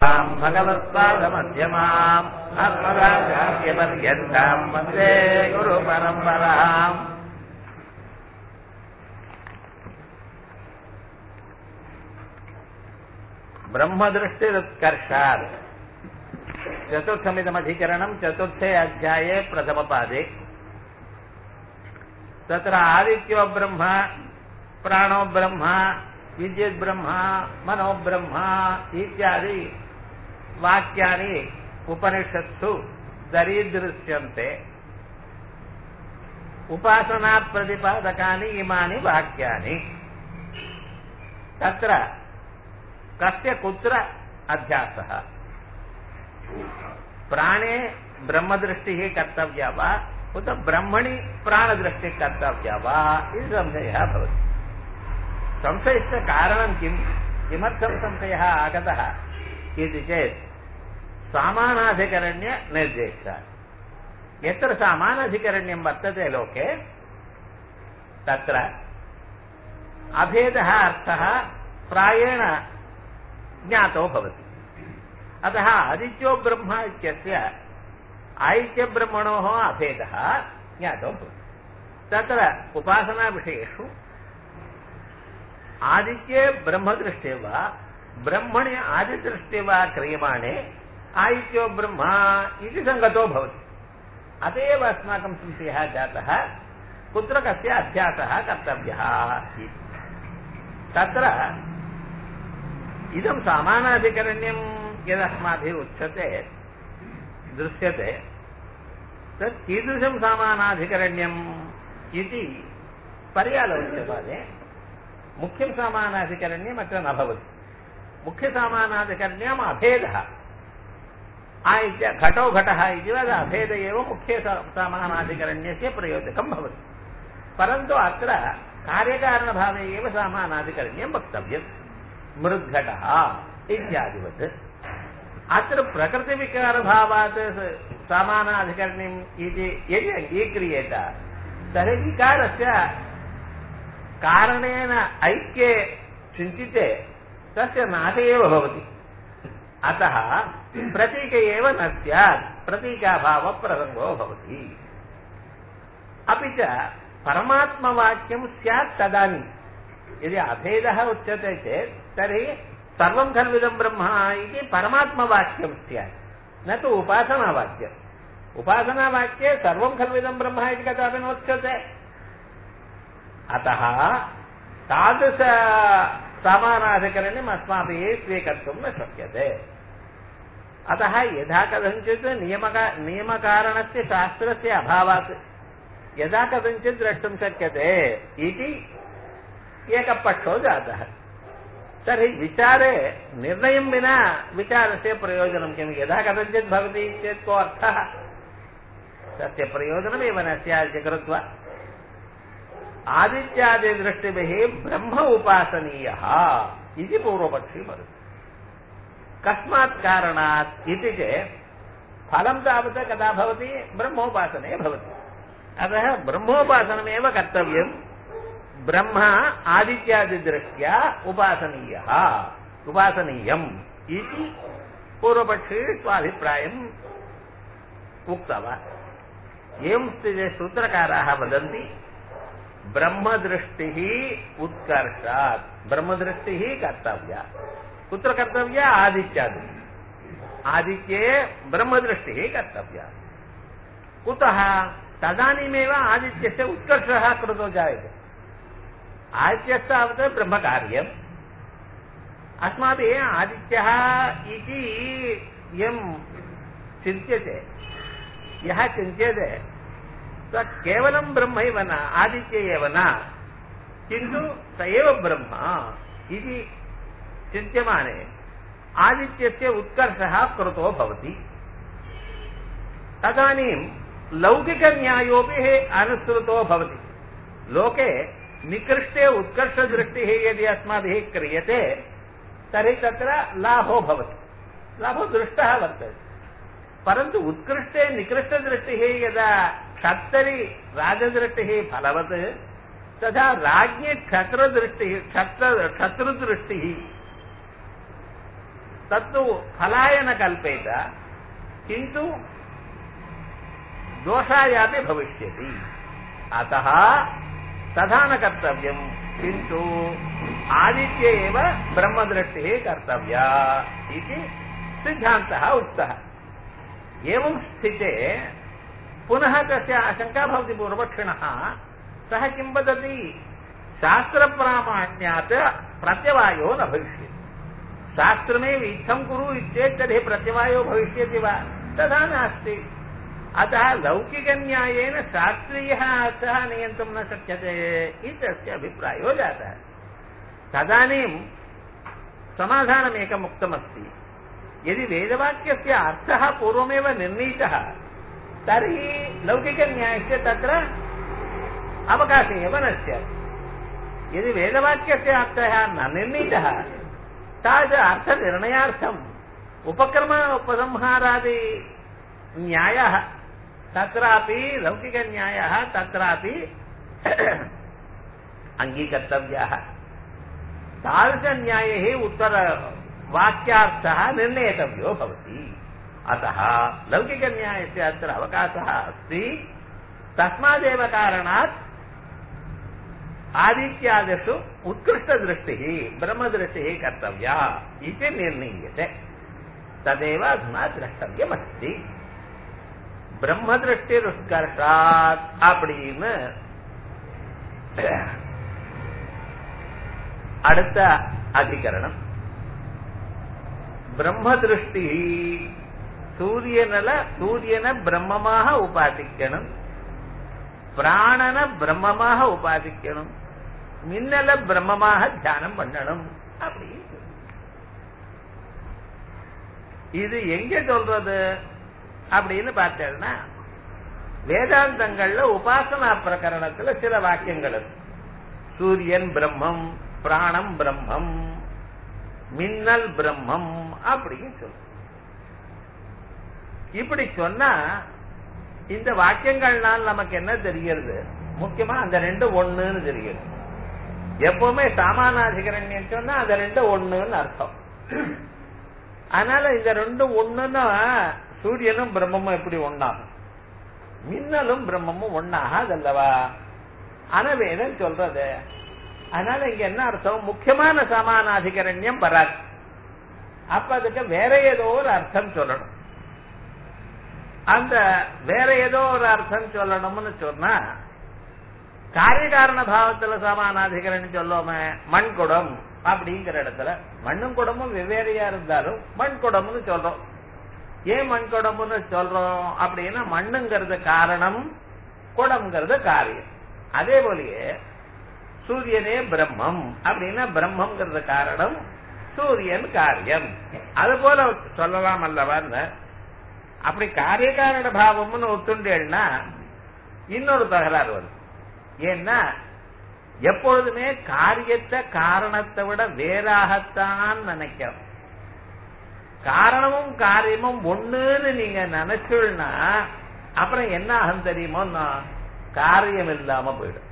भगवत्पादमध्यमाम् अस्मदाचार्यपर्यन्ताम् वन्दे गुरुपरम्पराम् ब्रह्मदृष्टिरुत्कर्षात् चतुर्थमिदमधिकरणम् चतुर्थे अध्याये प्रथमपादे तत्र आदित्यो ब्रह्म प्राणो ब्रह्म विद्युत् ब्रह्म मनो ब्रह्म इत्यादि वाक्यानि उपनिषत्सु दरीदृश्यन्ते उपासनाप्रतिपादकानि इमानि वाक्यानि तत्र कस्य कुत्र अध्यासः प्राणे ब्रह्मदृष्टिः कर्तव्या वा उत ब्रह्मणि प्राणदृष्टिः कर्तव्या वा इति संशयः भवति संशयस्य कारणं किम् किमर्थं संशयः आगतः इति चेत् सामानाधिकरण्य निर्देशात् यत्र सामानाधिकरण्यं वर्तते लोके तत्र अभेदः अर्थः प्रायेण ज्ञातो भवति अतः आदित्यो ब्रह्म इत्यस्य आदित्यब्रह्मणोः अभेदः ज्ञातो भवति तत्र उपासनाविषयेषु आदित्ये ब्रह्मदृष्टे वा ब्रह्मणि आदिदृष्टे वा क्रियमाणे आदित्यो ब्रह्म इति सङ्गतो भवति अत एव अस्माकं संशयः जातः कुत्र कस्य अभ्यासः कर्तव्यः इति तत्र इदं सामानाधिकरण्यं यदस्माभिः उच्यते दृश्यते तत् कीदृशं सामानाधिकरण्यम् इति पर्यालोच्यपादे मुख्यं सामानाधिकरण्यम् अत्र न भवति मुख्यसामानाधिकरण्यम् अभेदः आयत्य घटो घटः इति वद अभेद एव मुख्य सामानाधिकरण्यस्य प्रयोजकं भवति परन्तु अत्र कार्यकारणभावे एव सामानाधिकरण्यं वक्तव्यम् मृद्घटः इत्यादिवत् अत्र प्रकृतिविकारभावात् सामानाधिकरण्यम् इति यदि अङ्गीक्रियेत तर्हि विकारस्य कारणेन ऐक्ये चिन्तिते तस्य नाश एव भवति अतः प्रतीक एव न स्यात् प्रतीकाभावप्रसङ्गो भवति अपि च परमात्मवाक्यं स्यात् तदानीं यदि अभेदः उच्यते चेत् तर्हि सर्वं खल्विदं ब्रह्म इति परमात्मवाक्यं स्यात् न तु उपासनावाक्यम् उपासनावाक्ये सर्वं खल्विदं ब्रह्म इति कदापि नोच्यते अतः तादृश समानाधिकरणम् अस्माभिः स्वीकर्तुं न शक्यते अतः यथा कथञ्चित् नियमका नियमकारणस्य शास्त्रस्य अभावात् यदा कथञ्चित् द्रष्टुं शक्यते इति एकः पक्षो जातः तर्हि विचारे निर्णयं विना विचारस्य प्रयोजनं किं यदा कथञ्चित् भवति चेत् को अर्थः तस्य प्रयोजनमेव न स्यात् कृत्वा आदित्यादिदृष्टिभिः ब्रह्म उपासनीयः इति पूर्वपक्षी वदति कस्मात् कारणात् इति चेत् फलं तावत् कदा भवति ब्रह्मोपासने भवति अतः ब्रह्मोपासनमेव कर्तव्यम् ब्रह्म आदित्यादिदृष्ट्या उपासनीयः उपासनीयम् इति पूर्वपक्षी स्वाभिप्रायम् उक्तवान् एवं स्थिते सूत्रकाराः वदन्ति ब्रह्मदृष्टिः उत्कर्षात् ब्रह्मदृष्टिः कर्तव्या कुत्र कर्तव्या आदित्यादि आदित्ये ब्रह्मदृष्टिः कर्तव्या कुतः तदानीमेव आदित्यस्य उत्कर्षः कृतो जायते आदित्यस्तावत् ब्रह्मकार्यम् अस्माभिः आदित्यः इति यं चिन्त्यते यः चिन्त्यते स केवलं ब्रह्मैव न आदित्य एव न किन्तु स एव ब्रह्म इति चिन्त्यमाने आदित्यस्य उत्कर्षः कृतो भवति तदानीं लौकिकन्यायोपि अनुसृतो भवति लोके निकृष्टे उत्कर्षदृष्टिः यदि अस्माभिः क्रियते तर्हि तत्र लाभो भवति लाभो दृष्टः वर्तते परन्तु उत्कृष्टे निकृष्टदृष्टिः यदा क्षत्तरि राजदृष्टिः फलवत् तथा राज्ञे क्षत्रदृष्टिः क्षत्र क्षत्रुदृष्टिः तत्तु फलाय न कल्पेत किन्तु दोषायापि भविष्यति अतः तथा न कर्तव्यम् किन्तु आदित्ये एव ब्रह्मदृष्टिः कर्तव्या इति सिद्धान्तः उक्तः एवं स्थिते पुनः तस्य आशङ्का भवति पूर्वपक्षिणः सः किं वदति शास्त्रप्रामाण्यात् प्रत्यवायो न भविष्यति शास्त्रमेव इत्थं कुरु इत्येत् तर्हि प्रत्यवायो भविष्यति वा तथा नास्ति अतः लौकिकन्यायेन शास्त्रीयः अर्थः नियन्तुं न शक्यते इत्यस्य अभिप्रायो जातः तदानीं समाधानमेकम् उक्तमस्ति यदि वेदवाक्यस्य अर्थः पूर्वमेव निर्णीतः तर्हि लौकिकन्यायस्य तत्र अवकाशः एव न स्यात् यदि वेदवाक्यस्य अर्थः न निर्णीतः तादृश अर्थनिर्णयार्थम् उपक्रम उपसंहारादि न्यायः तत्रापि लौकिकन्यायः तत्रापि अङ्गीकर्तव्यः तादृशन्यायैः उत्तरवाक्यार्थः निर्णेतव्यो भवति अतः लौकिकन्यायस्य अत्र अवकाशः अस्ति तस्मादेव कारणात् आदित्यादिषु उत्कृष्टदृष्टिः ब्रह्मदृष्टिः कर्तव्या इति निर्णीयते तदेव अधुना द्रष्टव्यमस्ति பிரம்மதிருஷ்டிருஷ்கர்ஷாத் அப்படின்னு அடுத்த அதிகரணம் பிரம்மதிருஷ்டி சூரியனல சூரியனை பிரம்மமாக உபாசிக்கணும் பிராணன பிரம்மமாக உபாசிக்கணும் மின்னல பிரம்மமாக தியானம் பண்ணணும் அப்படின்னு இது எங்க சொல்றது அப்படின்னு பார்த்தேன்னா வேதாந்தங்கள்ல உபாசனா பிரகரணத்துல சில வாக்கியங்கள் இருக்கு சூரியன் பிரம்மம் பிராணம் பிரம்மம் மின்னல் பிரம்மம் அப்படின்னு சொல்லு இப்படி சொன்னா இந்த வாக்கியங்கள்னால் நமக்கு என்ன தெரிகிறது முக்கியமா அந்த ரெண்டு ஒண்ணுன்னு தெரியுது எப்பவுமே சாமானாதிகரண்யம் சொன்னா அந்த ரெண்டு ஒண்ணுன்னு அர்த்தம் அதனால இந்த ரெண்டு ஒண்ணுன்னா சூரியனும் பிரம்மமும் எப்படி ஒண்ணாகும் மின்னலும் பிரம்மமும் ஒண்ணாகாது அல்லவா ஆனா வேதம் சொல்றது அதனால இங்க என்ன அர்த்தம் முக்கியமான சமானாதிகரண்யம் வராது அப்ப அதுக்கு வேற ஏதோ ஒரு அர்த்தம் சொல்லணும் அந்த வேற ஏதோ ஒரு அர்த்தம் சொல்லணும்னு சொன்னா காரியகாரண பாவத்துல சமானாதிகரன் சொல்லுவோமே மண் குடம் அப்படிங்கிற இடத்துல மண்ணும் குடமும் வெவ்வேறையா இருந்தாலும் மண் குடம்னு சொல்றோம் ஏன் மண் குடம்னு சொல்றோம் அப்படின்னா மண்ணுங்கிறது காரணம் குடம்ங்கிறது காரியம் அதே போலயே சூரியனே பிரம்மம் அப்படின்னா பிரம்மங்கிறது காரணம் சூரியன் காரியம் அது போல சொல்லலாம் அல்லவான்னு அப்படி காரியகாரண பாவம்னு ஒத்துண்டேன்னா இன்னொரு தகராறு வரும் ஏன்னா எப்பொழுதுமே காரியத்தை காரணத்தை விட வேறாகத்தான் நினைக்கிறோம் காரணமும் காரியமும் ஒண்ணுன்னு நீங்க நினைச்சுன்னா அப்புறம் என்ன ஆகும் தெரியுமோ காரியம் இல்லாம போயிடும்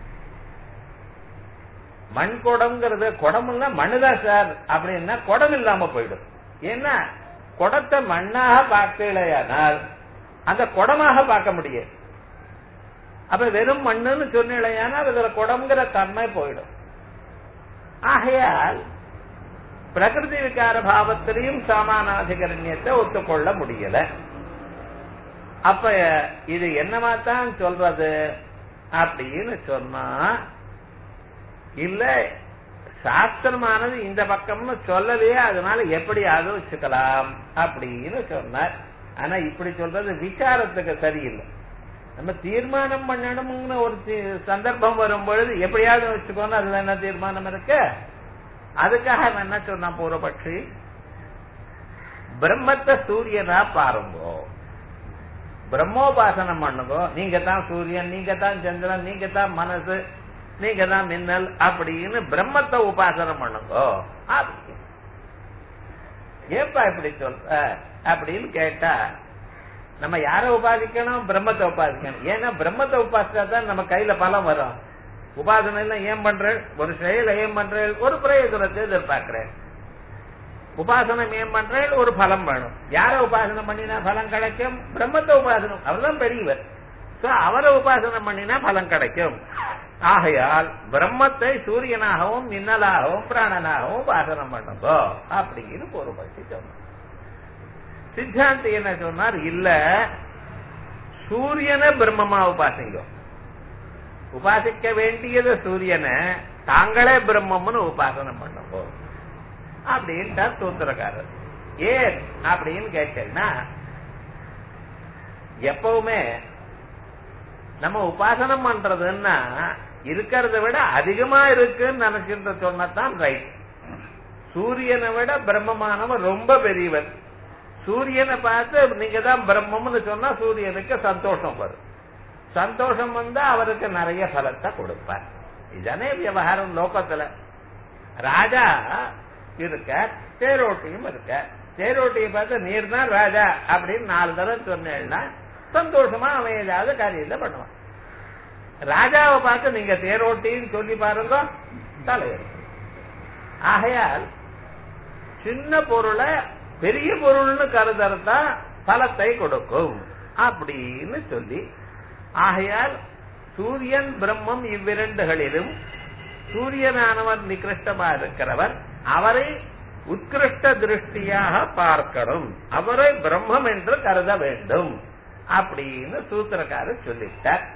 மண் குடம்ங்கிறது குடம் இல்ல மண்ணுதான் சார் அப்படின்னா குடம் இல்லாம போயிடும் ஏன்னா குடத்தை மண்ணாக பார்க்கலையானால் அந்த குடமாக பார்க்க முடியாது அப்ப வெறும் மண்ணுன்னு சொன்னீங்களேயானால் அதுல குடம்ங்கிற தன்மை போயிடும் ஆகையால் பிரகிருதி விகார பாவத்திலையும் சாமானாதிகரண்யத்தை ஒத்துக்கொள்ள முடியல அப்ப இது என்னமாத்தான் சொல்றது அப்படின்னு சொன்னா இல்ல சாஸ்திரமானது இந்த பக்கம்னு சொல்லலையே அதனால எப்படியாவது வச்சுக்கலாம் அப்படின்னு சொன்னார் ஆனா இப்படி சொல்றது விசாரத்துக்கு சரியில்லை நம்ம தீர்மானம் பண்ணணும்னு ஒரு சந்தர்ப்பம் வரும் பொழுது எப்படியாவது வச்சுக்கோன்னு அதுல என்ன தீர்மானம் இருக்கு அதுக்காக நான் என்ன சொன்னா பூர்வபட்சி பிரம்மத்தை சூரியனா பாருங்கோ பிரம்மோபாசனம் பண்ணுங்கோ நீங்க தான் சூரியன் நீங்க தான் சந்திரன் நீங்க தான் மனசு நீங்க தான் மின்னல் அப்படின்னு பிரம்மத்தை உபாசனம் பண்ணுங்கோ ஏப்பா இப்படி சொல்ற அப்படின்னு கேட்டா நம்ம யார உபாதிக்கணும் பிரம்மத்தை உபாதிக்கணும் ஏன்னா பிரம்மத்தை உபாசிச்சா தான் நம்ம கையில பலம் வரும் உபாசனை ஏன் பண்ற ஒரு செயல ஏன் பண்ற ஒரு பிரயோஜனத்தை எதிர்பார்க்கிறேன் உபாசனம் ஏன் பண்றேன் ஒரு பலம் வேணும் யார உபாசனம் பண்ணினா பலம் கிடைக்கும் பிரம்மத்தை உபாசனம் அவர்தான் பெரியவர் சோ அவரை உபாசனம் பண்ணினா பலம் கிடைக்கும் ஆகையால் பிரம்மத்தை சூரியனாகவும் மின்னலாகவும் பிராணனாகவும் உபாசனம் பண்ணுங்கோ அப்படின்னு பொறுப்பட்டு சொன்னார் சித்தாந்தி என்ன சொன்னார் இல்ல சூரியனை பிரம்மமா உபாசிங்க உபாசிக்க வேண்டியது சூரியனை தாங்களே பிரம்மம்னு உபாசனம் பண்ணுங்க அப்படின்ட்டார் சூத்திரக்காரர் ஏன் அப்படின்னு கேட்டேன்னா எப்பவுமே நம்ம உபாசனம் பண்றதுன்னா இருக்கிறத விட அதிகமா இருக்குன்னு நினைச்சிருந்த சொன்னதான் ரைட் சூரியனை விட பிரம்மமானவன் ரொம்ப பெரியவர் சூரியனை பார்த்து நீங்க தான் பிரம்மம்னு சொன்னா சூரியனுக்கு சந்தோஷம் வரும் சந்தோஷம் வந்தா அவருக்கு நிறைய பலத்தை கொடுப்பார் இதுதானே விவகாரம் லோகத்துல ராஜா இருக்க தேரோட்டியும் இருக்க தேரோட்டியை பார்த்து நீர் தான் ராஜா அப்படின்னு நாலு தடவை சொன்னேன்னா சந்தோஷமா அவன் ஏதாவது காரியத்தை பண்ணுவான் ராஜாவை பார்த்து நீங்க தேரோட்டின்னு சொல்லி பாருங்க தலைவர் ஆகையால் சின்ன பொருளை பெரிய பொருள்னு கருதறதா பலத்தை கொடுக்கும் அப்படின்னு சொல்லி ஆகையால் சூரியன் பிரம்மம் இவ்விரண்டுகளிலும் சூரியனானவர் நிகிருஷ்டமா இருக்கிறவர் அவரை உத்கிருஷ்ட திருஷ்டியாக பார்க்கணும் அவரை பிரம்மம் என்று கருத வேண்டும் அப்படின்னு சூத்திரக்காரர் சொல்லிட்டார்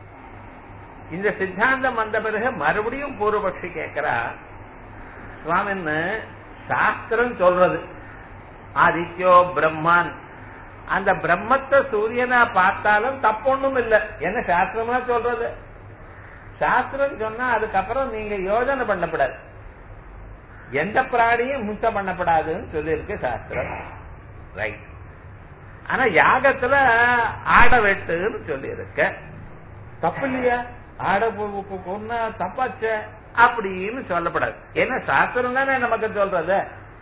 இந்த சித்தாந்தம் வந்த பிறகு மறுபடியும் பூர்வபக்ஷி கேட்கிறா சுவாமின்னு சாஸ்திரம் சொல்றது ஆதித்யோ பிரம்மான் அந்த பிரம்மத்தை சூரியனா பார்த்தாலும் தப்பொன்னும் இல்ல என்ன சாஸ்திரமா சொல்றது சாஸ்திரம் சொன்னா அதுக்கப்புறம் நீங்க யோஜனை பண்ணப்படாது எந்த பிராணியும் ஹிம்சை பண்ணப்படாதுன்னு சொல்லியிருக்கு சாஸ்திரம் ரைட் ஆனா யாகத்துல ஆட வெட்டுன்னு சொல்லி இருக்க தப்பு இல்லையா ஆட கொன்னா தப்பாச்ச அப்படின்னு சொல்லப்படாது ஏன்னா சாஸ்திரம் தானே நமக்கு சொல்றது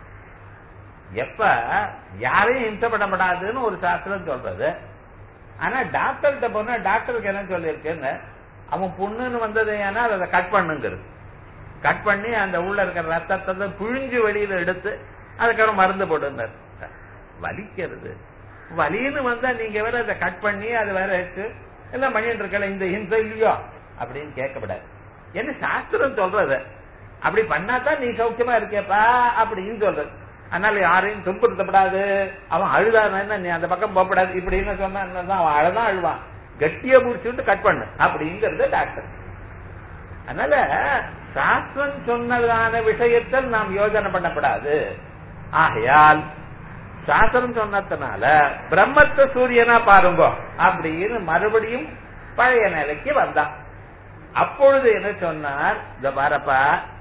எப்ப யாரையும் ஹிம்சை பண்ணப்படாதுன்னு ஒரு சாஸ்திரம் சொல்றது ஆனா டாக்டர்கிட்ட போனா டாக்டருக்கு என்ன சொல்லியிருக்குன்னு அவன் புண்ணுன்னு வந்தது ஏன்னா அதை கட் பண்ணுங்கிறது கட் பண்ணி அந்த உள்ள இருக்கிற ரத்தத்தை புழிஞ்சு வெளியில எடுத்து அதுக்கப்புறம் மருந்து போட்டுருந்தார் வலிக்கிறது வலின்னு வந்தா நீங்க வேற அதை கட் பண்ணி அது வேற வச்சு எல்லாம் பண்ணிட்டு இருக்கல இந்த ஹிம்சை இல்லையோ அப்படின்னு கேட்கப்படாது என்ன சாஸ்திரம் சொல்றது அப்படி பண்ணாதான் நீ சௌக்கியமா இருக்கேப்பா அப்படின்னு சொல்றது அதனால யாரையும் துன்புறுத்தப்படாது அவன் அழுதான நீ அந்த பக்கம் போகப்படாது இப்படின்னு சொன்னா அவன் அழதான் அழுவான் கட்டிய முடிச்சுட்டு கட் பண்ணு அப்படிங்கறது டாக்டர் அதனால சாஸ்திரம் சொன்னதான விஷயத்தில் நாம் யோஜனை பண்ணப்படாது ஆகையால் சாஸ்திரம் சொன்னதுனால பிரம்மத்தை சூரியனா பாருங்க அப்படின்னு மறுபடியும் பழைய நிலைக்கு வந்தான் அப்பொழுது என்ன சொன்னார் இந்த பாரப்பா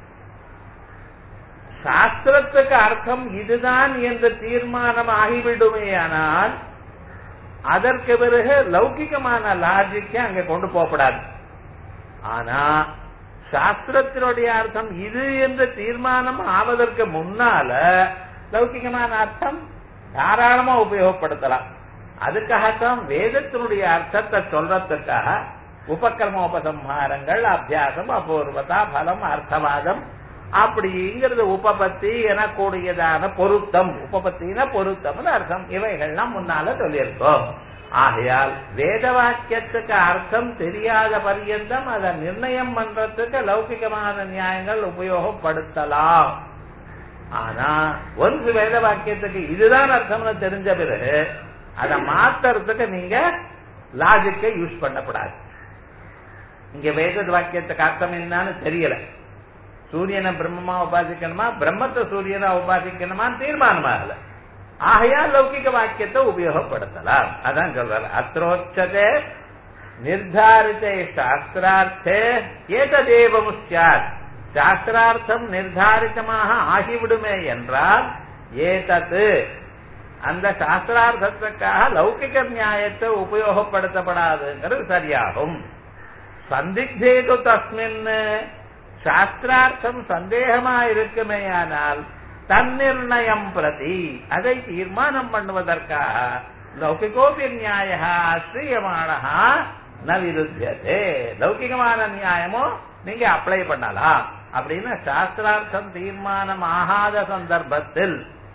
சாஸ்திரத்துக்கு அர்த்தம் இதுதான் என்ற தீர்மானம் ஆகிவிடுமேயானால் அதற்கு பிறகு லௌகிகமான லாஜிக்க அங்க கொண்டு போகப்படாது ஆனா சாஸ்திரத்தினுடைய அர்த்தம் இது என்ற தீர்மானம் ஆவதற்கு முன்னால லௌகிகமான அர்த்தம் தாராளமா உபயோகப்படுத்தலாம் அதுக்காகத்தான் வேதத்தினுடைய அர்த்தத்தை சொல்றதுக்காக உபக்கிரமோபசம்ஹாரங்கள் அபியாசம் அபூர்வதா பலம் அர்த்தவாதம் அப்படிங்கிறது உபபத்தி எனக்கூடியதான பொருத்தம் உபபத்தின பொருத்தம்னு அர்த்தம் இவைகள்லாம் முன்னால சொல்லியிருக்கோம் ஆகையால் வேத வாக்கியத்துக்கு அர்த்தம் தெரியாத பரியந்தம் அதை நிர்ணயம் பண்றதுக்கு லௌகிகமான நியாயங்கள் உபயோகப்படுத்தலாம் ஆனா ஒன்று வேத வாக்கியத்துக்கு இதுதான் அர்த்தம்னு தெரிஞ்ச பிறகு அதை மாத்துறதுக்கு நீங்க லாஜிக்கை யூஸ் பண்ணக்கூடாது இங்க வேத வாக்கியத்துக்கு அர்த்தம் என்னன்னு தெரியல சூரியனை பிரம்மமா உபாசிக்கணுமா பிரம்மத்தை சூரியனா உபாசிக்கணுமா தீர்மானமாகல ஆகையா லௌகிக வாக்கியத்தை உபயோகப்படுத்தலாம் அதான் சொல்றாரு அத்ரோச்சதே நிர்தாரித்தே சாஸ்திரார்த்தே ஏததேவம் சாத் சாஸ்திரார்த்தம் நிர்தாரித்தமாக ஆகிவிடுமே என்றால் ஏதத்து அந்த சாஸ்திரார்த்தத்துக்காக லௌகிக நியாயத்தை உபயோகப்படுத்தப்படாதுங்கிறது சரியாகும் சந்திக்தேது தஸ்மின் சாஸ்திரார்த்தம் சந்தேகமா இருக்குமேயானால் தன்னிர்ணயம் பிரதி அதை தீர்மானம் பண்ணுவதற்காக லௌகிகோபி நியாய ஸ்ரீயமானஹா ந விருத்தியதே லௌகிகமான நியாயமோ நீங்க அப்ளை பண்ணலாம் அப்படின்னு சாஸ்திரார்த்தம் தீர்மானம் ஆகாத சந்தர்ப்பத்தில்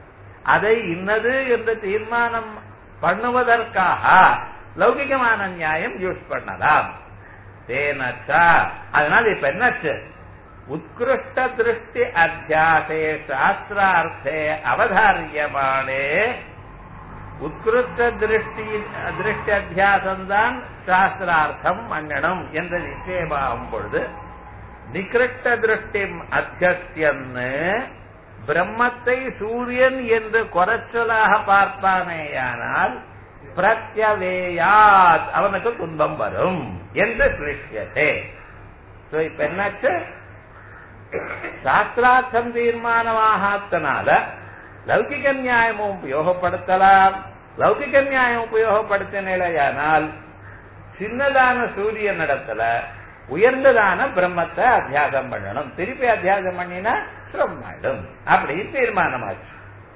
அதை இன்னது என்று தீர்மானம் பண்ணுவதற்காக லௌகிகமான நியாயம் யூஸ் பண்ணலாம் தேனச்சா அதனால இப்ப என்னாச்சு உத்கிருஷ்ட திருஷ்டி அத்தியாசே சாஸ்திரார்த்தே அவதாரியமானே உத்கிருஷ்ட திருஷ்டி திருஷ்டி அத்தியாசம் தான் சாஸ்திரார்த்தம் மன்னனம் என்ற நிச்சயமாகும் பொழுது நிகிருஷ்ட திருஷ்டி அத்தியஸ்யன்னு பிரம்மத்தை சூரியன் என்று குறைச்சலாக பார்ப்பானேயானால் பிரத்யவேயாத் அவனுக்கு துன்பம் வரும் என்று சிருஷ்யத்தே இப்ப என்னாச்சு சாஸ்திரார்த்தம் தீர்மானமாகத்தனால லௌகிக நியாயமும் உபயோகப்படுத்தலாம் லௌகிக நியாயம் உபயோகப்படுத்தினால் சின்னதான சூரிய நடத்துல உயர்ந்ததான பிரம்மத்தை அத்தியாசம் பண்ணணும் திருப்பி அத்தியாசம் பண்ணினா சிரமமாயிடும் அப்படின்னு தீர்மானமாச்சு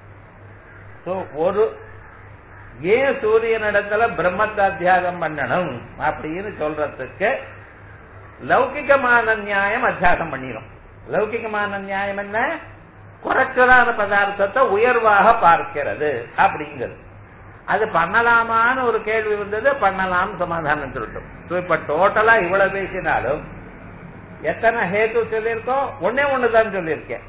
ஒரு ஏன் சூரியன் இடத்துல பிரம்மத்தை அத்தியாசம் பண்ணணும் அப்படின்னு சொல்றதுக்கு லௌகிகமான நியாயம் அத்தியாசம் பண்ணிடும் லௌகிகமான நியாயம் என்ன குறைச்சலான பதார்த்தத்தை உயர்வாக பார்க்கிறது அப்படிங்கிறது அது பண்ணலாமான்னு ஒரு கேள்வி வந்தது பண்ணலாம் சமாதானம் சொல்லிட்டோம் இப்ப டோட்டலா இவ்வளவு பேசினாலும் எத்தனை ஹேத்து சொல்லியிருக்கோம் ஒன்னே ஒண்ணுதான் சொல்லியிருக்கேன்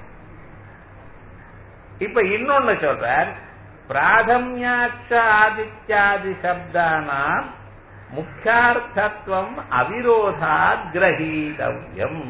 இப்ப இன்னொன்னு சொல்றார் பிராதமியாட்ச ஆதித்யாதி சப்தானாம் முக்கியார்த்தத்துவம் அவிரோதா கிரகீதவ்யம்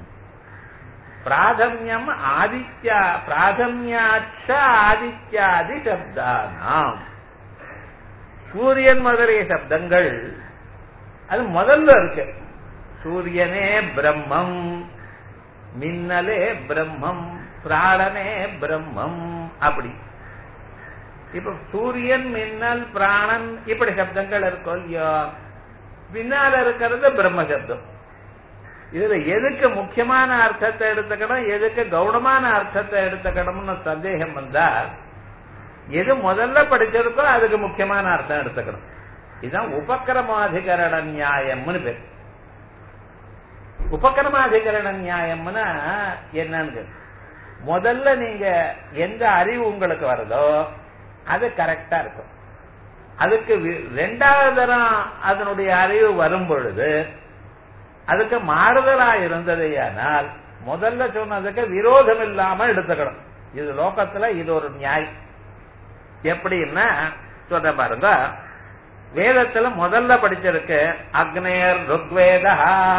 பிராதமியம் ஆதித்யா பிராதமியாட்ச ஆதித்யாதி சப்தானாம் சூரியன் முதலிய சப்தங்கள் அது முதல்ல இருக்கு சூரியனே பிரம்மம் மின்னலே பிரம்மம் பிராணனே பிரம்மம் அப்படி இப்ப சூரியன் மின்னல் பிராணன் இப்படி சப்தங்கள் இருக்கும் இல்லையோ பின்னால இருக்கிறது பிரம்ம சப்தம் இதுல எதுக்கு முக்கியமான அர்த்தத்தை எடுத்துக்கணும் எதுக்கு கௌனமான அர்த்தத்தை எடுத்துக்கணும்னு சந்தேகம் வந்தா எது முதல்ல படிச்சிருக்கோ அதுக்கு முக்கியமான அர்த்தம் எடுத்துக்கணும் இதுதான் உபக்கிரமாதிகரண நியாயம்னு பேர் உபக்கிரமாதிகரண நியாயம்னா என்னன்னு முதல்ல நீங்க எந்த அறிவு உங்களுக்கு வருதோ அது கரெக்டா இருக்கும் அதுக்கு ரெண்டாவது தரம் அதனுடைய அறிவு வரும் பொழுது அதுக்கு மாறுதலா இருந்ததையானால் முதல்ல சொன்னதுக்கு விரோதம் இல்லாம எடுத்துக்கணும் இது லோகத்துல இது ஒரு நியாயம் எப்படின்னா சொல்ற பாருங்க வேதத்துல முதல்ல படிச்சிருக்கு அக்னேர் ருக்வேதா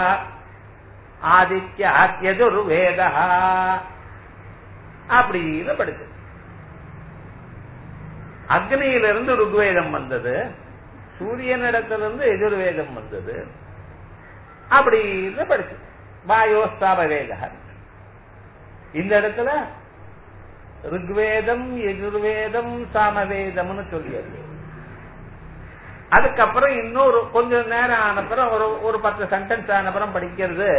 ஆதித்ய எதுர்வேதா அப்படின்னு படிச்சு அக்னியிலிருந்து ருக்வேதம் வந்தது சூரியனிடத்திலிருந்து எதிர்வேதம் வந்தது அப்படின்னு படிச்சு வாயோஸ்தாப வேத இந்த இடத்துல ருக்வேதம் எதிர்வேதம் சாமவேதம்னு சொல்லியது அதுக்கப்புறம் இன்னொரு கொஞ்சம் நேரம் ஆனப்புறம் ஒரு ஒரு பத்து சென்டென்ஸ் ஆனப்புறம் படிக்கிறது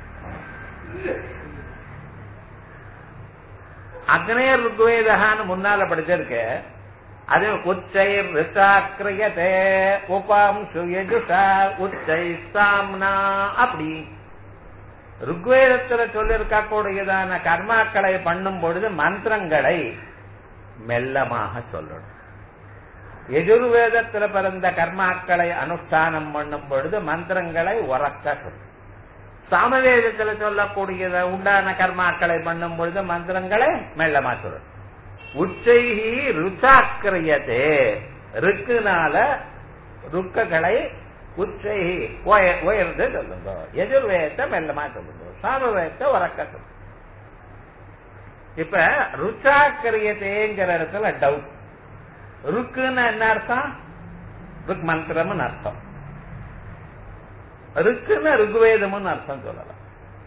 அக்னேர் ருக்வேதான்னு முன்னால படிச்சிருக்கு அது உச்சை ரிசாக்கிரியதே உபாம் சுயஜுஷா உச்சை சாம்னா அப்படி ருக்வேதத்துல சொல்லிருக்க கூடியதான கர்மாக்களை பண்ணும் பொழுது மந்திரங்களை மெல்லமாக சொல்லணும் எதிர்வேதத்துல பிறந்த கர்மாக்களை அனுஷ்டானம் பண்ணும் பொழுது மந்திரங்களை உறக்க சொல்லும் சாமவேதத்துல சொல்லக்கூடியத உண்டான கர்மாக்களை பண்ணும் பொழுது மந்திரங்களை மெல்லமா சொல்லணும் உச்சைகி ருச்சாக்கிரியதே ருக்குனால ருக்ககளை உச்சைகி உயர்ந்து சொல்லுங்க எதிர்வேதத்தை மெல்லமா சொல்லுங்க சாமவேதத்தை உறக்க சொல்லுங்க இப்ப ருச்சாக்கிரியதேங்கிற இடத்துல டவுட் ருக்குன்னு என்ன அர்த்தம் ருக் மந்திரம்னு அர்த்தம் ருக்குன்னு ருக்வேதம்னு அர்த்தம் சொல்லலாம்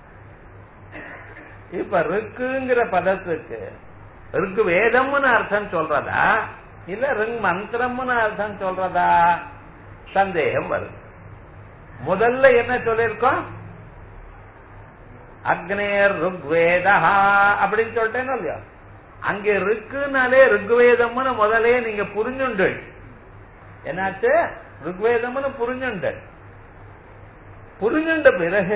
இப்ப ருக்குங்கிற பதத்துக்கு ருக்கு வேதம்னு அர்த்தம் சொல்றதா இல்ல ரிங் மந்திரம்னு அர்த்தம் சொல்றதா சந்தேகம் வருது முதல்ல என்ன சொல்லிருக்கோம் அக்னேர் ருக்வேதா அப்படின்னு சொல்லிட்டேன்னு இல்லையா அங்க ருக்குனாலே ருக்வேதம்னு முதலே நீங்க புரிஞ்சுண்டு என்னாச்சு ருக்வேதம்னு புரிஞ்சுண்டு புரிஞ்சுண்ட பிறகு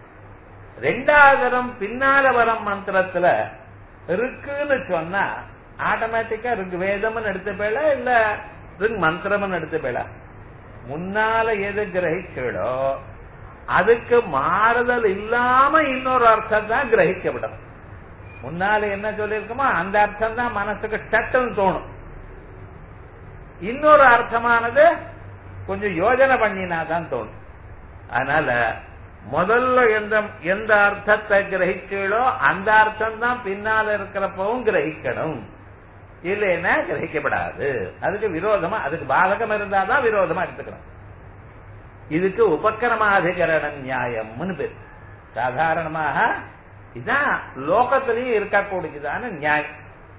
ரெண்டாவது தரம் பின்னால வரம் மந்திரத்துல இருக்குன்னு சொன்னா ஆட்டோமேட்டிக்கா ரிக் வேதம்னு எடுத்த பேல இல்ல ரிக் மந்திரம்னு எடுத்த பேல முன்னால எது கிரகிச்சோ அதுக்கு மாறுதல் இல்லாம இன்னொரு அர்த்தம் தான் கிரகிக்கப்படும் முன்னால என்ன சொல்லியிருக்கோமோ அந்த அர்த்தம் தான் மனசுக்கு சட்டுன்னு தோணும் இன்னொரு அர்த்தமானது கொஞ்சம் யோஜனை பண்ணினா தான் தோணும் அதனால முதல்ல எந்த எந்த அர்த்தத்தை கிரகிச்சீளோ அந்த அர்த்தம் தான் பின்னால இருக்கிறப்பவும் கிரகிக்கணும் இல்லைன்னா கிரகிக்கப்படாது அதுக்கு விரோதமா அதுக்கு பாதகம் இருந்தாதான் விரோதமா எடுத்துக்கணும் இதுக்கு உபக்கிரமாதிகரண நியாயம்னு பேர் சாதாரணமாக இதான் லோகத்திலையும் இருக்கக்கூடியதான நியாயம்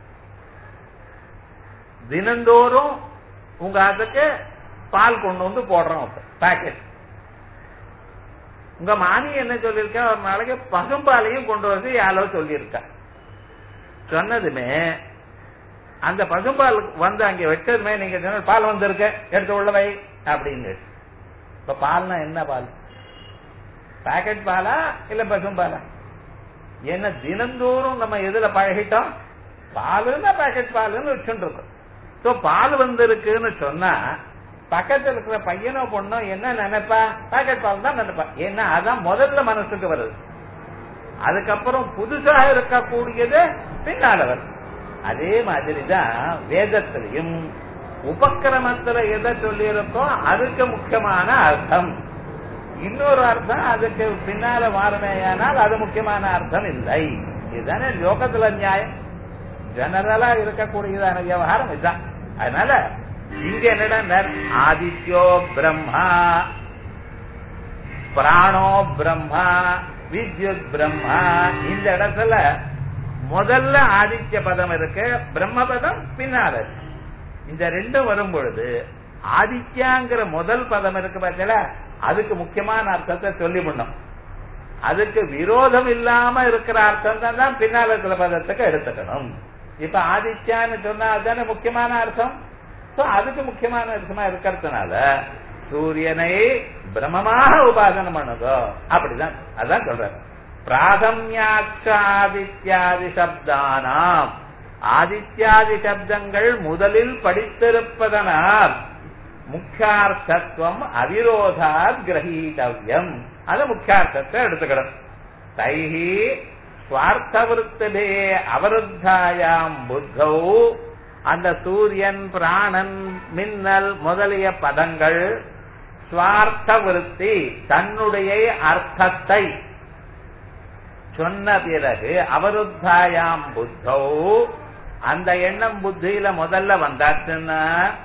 தினந்தோறும் உங்க அதுக்கு பால் கொண்டு வந்து போடுறோம் பாக்கெட் உங்க மாமி என்ன சொல்லியிருக்கா ஒரு நாளைக்கு பசும்பாலையும் கொண்டு வந்து யாரோ சொல்லியிருக்கா சொன்னதுமே அந்த பசும்பால் வந்து அங்க வச்சதுமே நீங்க சொன்ன பால் வந்திருக்க எடுத்து உள்ள வை அப்படின்னு இப்ப பால்னா என்ன பால் பாக்கெட் பாலா இல்ல பசும்பாலா ஏன்னா தினந்தோறும் நம்ம எதுல பழகிட்டோம் பாலுன்னா பாக்கெட் பாலுன்னு வச்சுட்டு இருக்கோம் சோ பால் வந்திருக்குன்னு சொன்னா பக்கத்துல இருக்கிற பையனோ பொண்ணோ என்ன நினைப்பா பாக்கெட் பால் தான் நினைப்பா ஏன்னா அதான் முதல்ல மனசுக்கு வருது அதுக்கப்புறம் புதுசாக இருக்கக்கூடியது பின்னால வருது அதே மாதிரிதான் வேதத்திலையும் உபக்கிரமத்துல எதை சொல்லியிருக்கோ அதுக்கு முக்கியமான அர்த்தம் இன்னொரு அர்த்தம் அதுக்கு பின்னால மாறுமேயானால் அது முக்கியமான அர்த்தம் இல்லை இதுதானே லோகத்துல நியாயம் ஜெனரலா இருக்கக்கூடியதான விவகாரம் இதுதான் அதனால இங்க என்னடா ஆதித்யோ பிரம்மா பிராணோ பிரம்மா வித்யுத் பிரம்மா இந்த இடத்துல முதல்ல ஆதித்ய பதம் இருக்கு பிரம்ம பதம் பின்னால இருக்கு. இந்த ரெண்டும் வரும் பொழுது ஆதித்யாங்கிற முதல் பதம் இருக்கு பார்த்தீங்களா அதுக்கு முக்கியமான அர்த்தத்தை சொல்லி பண்ணும் அதுக்கு விரோதம் இல்லாம இருக்கிற அர்த்தம் தான் தான் பின்னால இருக்கிற பதத்துக்கு எடுத்துக்கணும் இப்ப ஆதித்யான்னு சொன்னா அதுதானே முக்கியமான அர்த்தம் சோ அதுக்கு முக்கியமான அர்த்தமா இருக்கிறதுனால சூரியனை பிரம்மமாக உபாசனம் பண்ணுதோ அப்படிதான் அதான் சொல்ற பிராதமியாச்சாதித்யாதி சப்தானாம் ஆதித்யாதி சப்தங்கள் முதலில் படித்திருப்பதனால் முக்கியார்த்தத்துவம் அவிரோதாத் கிரகீதவ்யம் அது முக்கியார்த்தத்தை எடுத்துக்கணும் தைஹி சுவார்த்தவருத்ததே அவருத்தாயாம் புத்தௌ அந்த சூரியன் பிராணன் மின்னல் முதலிய பதங்கள் சுவார்த்த விருத்தி தன்னுடைய அர்த்தத்தை சொன்ன பிறகு அவருத்தாயாம் புத்தௌ அந்த எண்ணம் புத்தியில முதல்ல வந்தாச்சுன்னா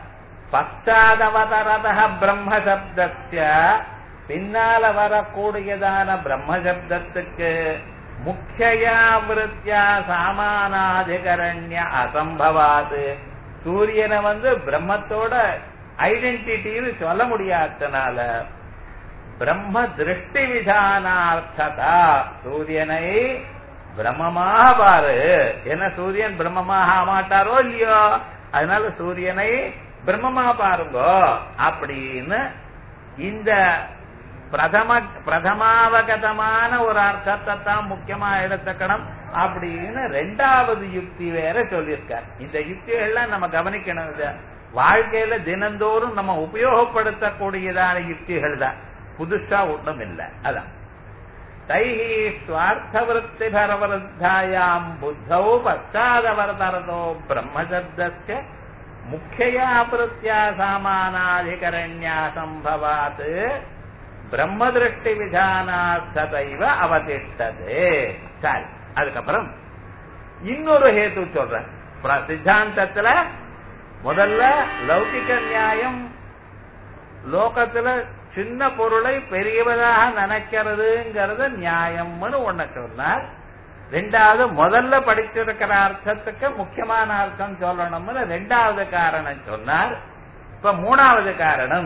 பச்சாதவதரத பிரம்ம சப்தஸ்ய பின்னால வரக்கூடியதான பிரம்ம சப்தத்துக்கு முக்கியா விருத்தியா சாமானாதிகரண்ய அசம்பவாது சூரியனை வந்து பிரம்மத்தோட ஐடென்டிட்டின்னு சொல்ல முடியாதனால பிரம்ம திருஷ்டி விதானார்த்ததா சூரியனை பிரம்மமாக பாரு என்ன சூரியன் பிரம்மமாக மாட்டாரோ இல்லையோ அதனால சூரியனை பிரம்மமா பாருங்கோ அப்படின்னு இந்த பிரதம பிரதமாவகதமான ஒரு அர்த்தத்தை தான் முக்கியமா எடுத்துக்கணும் அப்படின்னு ரெண்டாவது யுக்தி வேற சொல்லியிருக்கார் இந்த யுக்திகள்லாம் நம்ம கவனிக்கணும் இத. வாழ்க்கையில தினந்தோறும் நம்ம உபயோகப்படுத்தக்கூடியதான யுக்திகள் தான் புதுசா ஒன்றும் இல்லை அதான் தைஹி ஸ்வார்த்தவருத்தி பரவருத்தாயாம் புத்தௌ பச்சாதவரதரதோ பிரம்மசப்தஸ்ய முக்கியா விருத்தியா சாமானாதிகரண்யா சம்பவாத் பிரம்ம திருஷ்டி விதானாத்தைவ அவதிஷ்டதே சரி அதுக்கப்புறம் இன்னொரு ஹேத்து சொல்றேன் பிர- சித்தாந்தத்துல முதல்ல லௌகிக நியாயம் லோகத்துல சின்ன பொருளை பெரியவதாக நினைக்கிறதுங்கிறது நியாயம்னு ஒண்ண சொன்னார் ரெண்டாவது முதல்ல படிச்சிருக்கிற அர்த்தத்துக்கு முக்கியமான அர்த்தம் சொல்லணும்னு ரெண்டாவது காரணம் சொன்னார் இப்ப மூணாவது காரணம்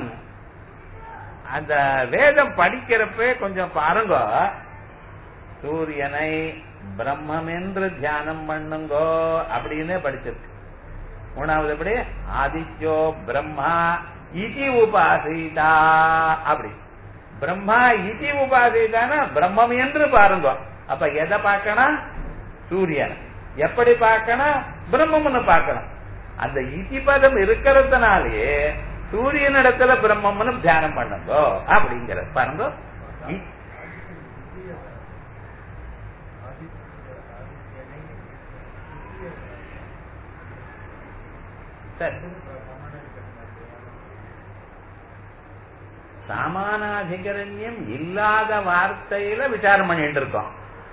அந்த வேதம் படிக்கிறப்ப கொஞ்சம் பாருங்க சூரியனை பிரம்மம் என்று தியானம் பண்ணுங்கோ அப்படின்னு படிச்சிருக்கு மூணாவது எப்படி ஆதித்யோ பிரம்மா இதி உபாசிதா அப்படி பிரம்மா இதி உபாசிதானா பிரம்மம் என்று பாருங்க அப்ப எதை பார்க்கணும் சூரியன் எப்படி பார்க்கணும் பிரம்மம்னு பார்க்கணும் அந்த இதி பதம் இருக்கிறதுனாலே சூரியனிடத்துல பிரம்மம்னு தியானம் பண்ணுங்க அப்படிங்கிற பாருங்க இ- சரி சாமானாதிகரண்யம் இல்லாத வார்த்தையில விசாரம் பண்ணிட்டு இருக்கோம்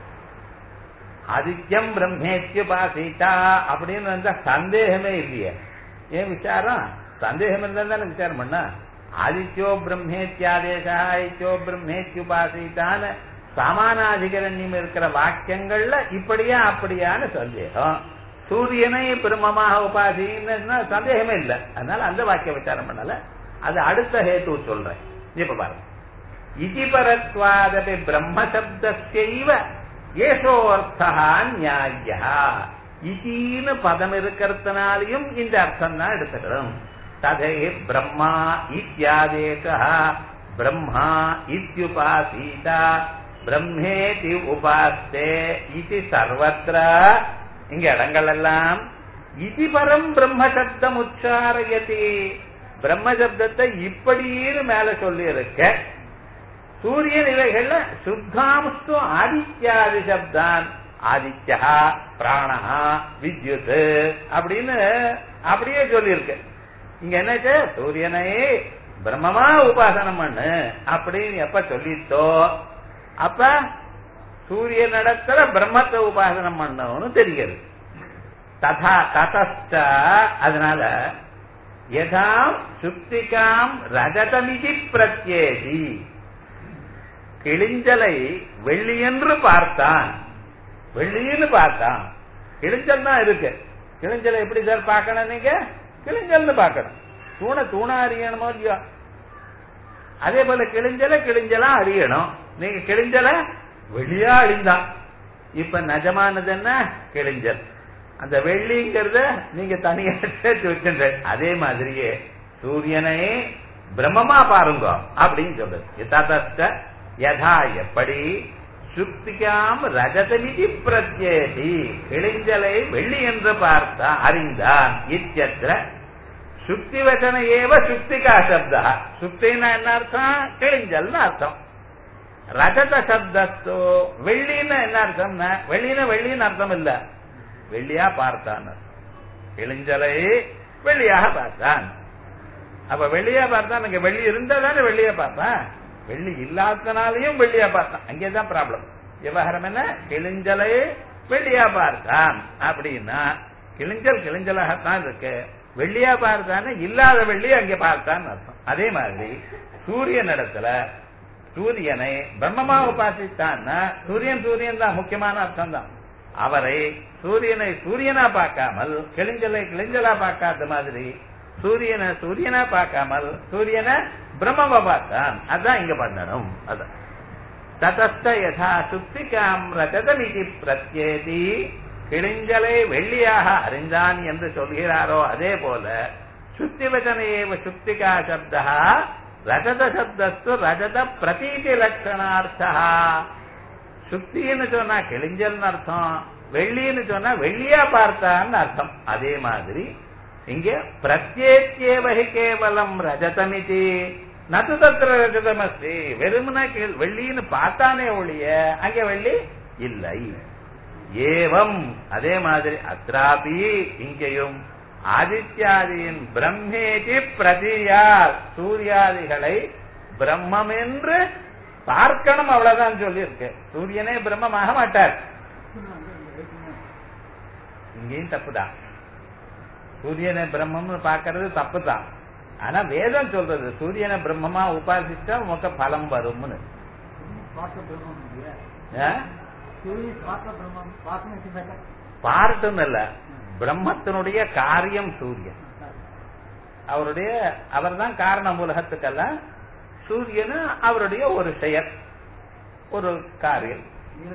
ஆதித்யம் பிரம்மேத்யுபாசிதா அப்படின்னு வந்தா சந்தேகமே இல்லையே ஏன் விசாரம் சந்தேகம் இருந்தா தானே விசாரம் பண்ண ஆதித்யோ பிரம்மேத்யாதேசா ஆதித்யோ பிரம்மேத்யுபாசிதான்னு சமானாதிகரண்யம் இருக்கிற வாக்கியங்கள்ல இப்படியா அப்படியான்னு சந்தேகம் சூரியனை பிரம்மமாக உபாசின்னு சந்தேகமே இல்லை அதனால அந்த வாக்கிய விசாரம் பண்ணல அது அடுத்த ஹேத்து சொல்றேன் இப்ப பாருங்க இதிபரத்வாதபி பிரம்மசப்தஸ்யைவ ஏஷோர்த்தா நியாயா இதின்னு பதம் இருக்கிறதுனாலையும் இந்த அர்த்தம் தான் எடுத்துக்கணும் ததை பிரம்மா இத்தியாதேசா பிரம்மா இத்யுபாசீதா பிரம்மேதி உபாஸ்தே இது சர்வத்திர இங்க இடங்கள் எல்லாம் இதி பரம் பிரம்ம சப்தம் உச்சாரயதி பிரம்ம சப்தத்தை இப்படின்னு மேல சொல்லி இருக்க சூரியன் இவைகள்ல சுத்தாம்ஸ்து ஆதித்யாதி சப்தான் ஆதித்யா பிராணஹா வித்யுத் அப்படின்னு அப்படியே சொல்லியிருக்கு இங்க என்னாச்சு சூரியனை பிரம்மமா உபாசனம் பண்ணு அப்படின்னு எப்ப சொல்லித்தோ அப்ப சூரிய நடத்துல பிரம்மத்தை உபாசனம் பண்ணணும்னு தெரிகிறது ததா ததஸ்ட அதனால யதாம் சுத்திகாம் ரஜதமிதி பிரத்யேதி கிழிஞ்சலை வெள்ளியென்று பார்த்தான் வெள்ளின்னு பார்த்தான் கிழிஞ்சல் தான் இருக்கு கிழிஞ்சலை எப்படி சார் பார்க்கணும் நீங்க கிழிஞ்சல்னு பார்க்கணும் தூண தூணா அறியணுமோ இல்லையோ அதே போல கிழிஞ்சல கிழிஞ்சலா அறியணும் நீங்க கிழிஞ்சல வெளியா அழிந்தான் இப்ப நிஜமானது என்ன கிழிஞ்சல் அந்த வெள்ளிங்கிறத நீங்க தனியா சேர்த்து வச்சுன்ற அதே மாதிரியே சூரியனை பிரம்மமா பாருங்க அப்படின்னு சொல்றது யதார்த்த யதா எப்படி சுக்திகாம் ரஜதமிதி பிரத்யேதி கிழிஞ்சலை வெள்ளி என்று பார்த்தா அறிந்தான் இத்தியத்திர சுக்தி வச்சன ஏவ சுக்திகா சப்தா சுக்தின்னா என்ன அர்த்தம் கிழிஞ்சல்னு அர்த்தம் ரஜத சப்தத்தோ வெள்ளின்னு என்ன அர்த்தம்னா வெள்ளின்னு வெள்ளின்னு அர்த்தம் இல்ல வெள்ளியா பார்த்தான் கிழிஞ்சலை வெள்ளியாக பார்த்தான் அப்ப வெள்ளியா பார்த்தான் அங்க வெள்ளி இருந்தா தானே வெள்ளியா பார்த்தான் வெள்ளி இல்லாதனாலையும் வெள்ளியா பார்த்தான் அங்கேதான் ப்ராப்ளம் விவகாரம் என்ன கிழிஞ்சலை வெள்ளியா பார்த்தான் அப்படின்னா கிழிஞ்சல் கிழிஞ்சலாகத்தான் இருக்கு வெள்ளியா பார்த்தான்னு இல்லாத வெள்ளி அங்கே பார்த்தான்னு அர்த்தம் அதே மாதிரி சூரியன் இடத்துல சூரியனை பிரம்மமா உபாசித்தான்னா சூரியன் சூரியன் தான் முக்கியமான அர்த்தம் தான் அவரை சூரியனை சூரியனா பார்க்காமல் கிழிஞ்சலை கிழிஞ்சலா பார்க்காத மாதிரி சூரியனை சூரியனா பார்க்காமல் சூரியனை பிரம்மமா பார்த்தான் அதான் இங்க பண்ணணும் அதான் ததஸ்த யதா சுத்திகாம் ரஜதமிதி பிரத்யேதி கிழிஞ்சலை வெள்ளியாக அறிந்தான் என்று சொல்கிறாரோ அதே போல சுத்திவச்சனையேவ சுத்திகா சப்தா ரஜத சப்தஸ்து ரஜத பிரதீதி லட்சணார்த்தா சுத்தின்னு சொன்னா கிழிஞ்சல்னு அர்த்தம் வெள்ளின்னு சொன்னா வெள்ளியா பார்த்தான்னு அர்த்தம் அதே மாதிரி இங்க பிரத்யேக்கியவகி கேவலம் ரஜதமிதி நது தத்திர ரஜதமஸ்தி வெறுமனா கீழ் வெள்ளின்னு பார்த்தானே ஒழிய அங்க வெள்ளி இல்லை ஏவம் அதே மாதிரி அத்ராபி இங்கேயும் ஆதித்யாதியின் பிரம்மேதி பிரதியார் சூர்யாதிகளை பிரம்மம் என்று பார்க்கணும் அவ்வளவுதான் சொல்லியிருக்கு சூரியனே பிரம்மமாக மாட்டார் இங்கேயும் தப்புதான் சூரியனை பிரம்மம்னு பார்க்கறது தப்புதான் ஆனா வேதம் சொல்றது சூரியனை பிரம்மமா உபாசிச்சா உமக்கு பலம் வரும்னு ஆ? பார்ட்டுன்னு இல்ல பிரம்மத்தினுடைய காரியம் சூரியன் அவருடைய அவர் தான் காரண உலகத்துக்கெல்லாம் சூரியன் அவருடைய ஒரு செயல் ஒரு காரியம்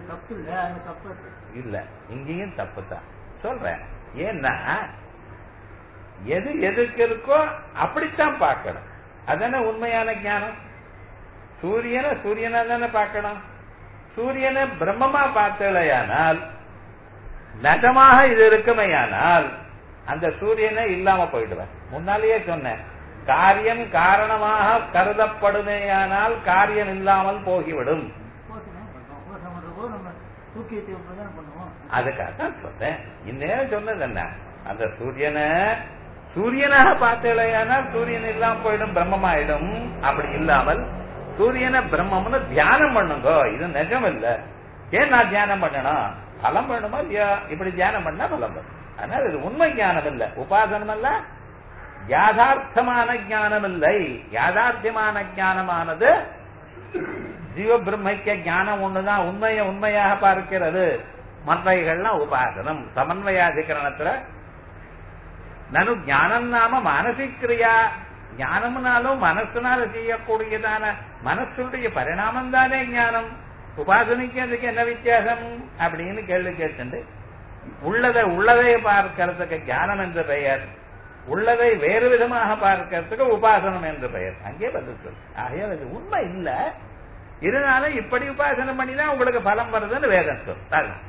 இல்ல இங்கேயும் தப்பு தான் சொல்றேன் ஏன்னா எது எதுக்கு இருக்கோ அப்படித்தான் பார்க்கணும் அதானே உண்மையான ஞானம் சூரியனை சூரியனா தானே பார்க்கணும் சூரியனை பிரம்மமா பார்த்தலையானால் நிஜமாக இது இருக்குமையானால் அந்த சூரியனை இல்லாம போயிடுவேன் முன்னாலேயே சொன்னேன் காரியம் காரணமாக கருதப்படுமேயானால் காரியம் இல்லாமல் போகிவிடும் உபாசனை பண்றோம் உபாசனை பண்றப்போ நம்ம தூக்கியத்தை பிரதானம் பண்ணுவோம் அதுக்காக தான் சொன்னேன் இன்னும் சொன்னது என்ன அந்த சூரியனை சூரியனாக பார்த்தேலையானால் சூரியன் இல்லாம போயிடும் பிரம்மமாயிடும் அப்படி இல்லாமல் சூரியனை பிரம்மம்னு தியானம் பண்ணுங்க இது நிஜம் இல்ல ஏன் நான் தியானம் பண்ணணும் பலம் வேணுமா இல்லையா இப்படி தியானம் பண்ணா பலம் வரும் அதனால இது உண்மை ஞானம் இல்ல உபாசனம் அல்ல யாதார்த்தமான ஞானம் இல்லை யாதார்த்தியமான ஞானமானது ஜீவ பிரம்மைக்க ஞானம் ஒண்ணுதான் உண்மையை உண்மையாக பார்க்கிறது மற்றவைகள்லாம் உபாசனம் சமன்வயாதிகரணத்துல நனு ஞானம் நாம மானசிக்கிரியா ஞானம்னாலும் மனசுனால செய்யக்கூடியதான மனசுடைய பரிணாமம் தானே ஞானம் உபாசனைக்கு அதுக்கு என்ன வித்தியாசம் அப்படின்னு கேள்வி கேட்டு உள்ளதை உள்ளதை பார்க்கறதுக்கு ஞானம் என்று பெயர் உள்ளதை வேறு விதமாக பார்க்கறதுக்கு உபாசனம் என்று பெயர் அங்கே பதில் சொல் ஆகையால் அது உண்மை இல்ல இருந்தாலும் இப்படி உபாசனம் பண்ணிதான் உங்களுக்கு பலம் வருதுன்னு வேதம் சொல் அதான்.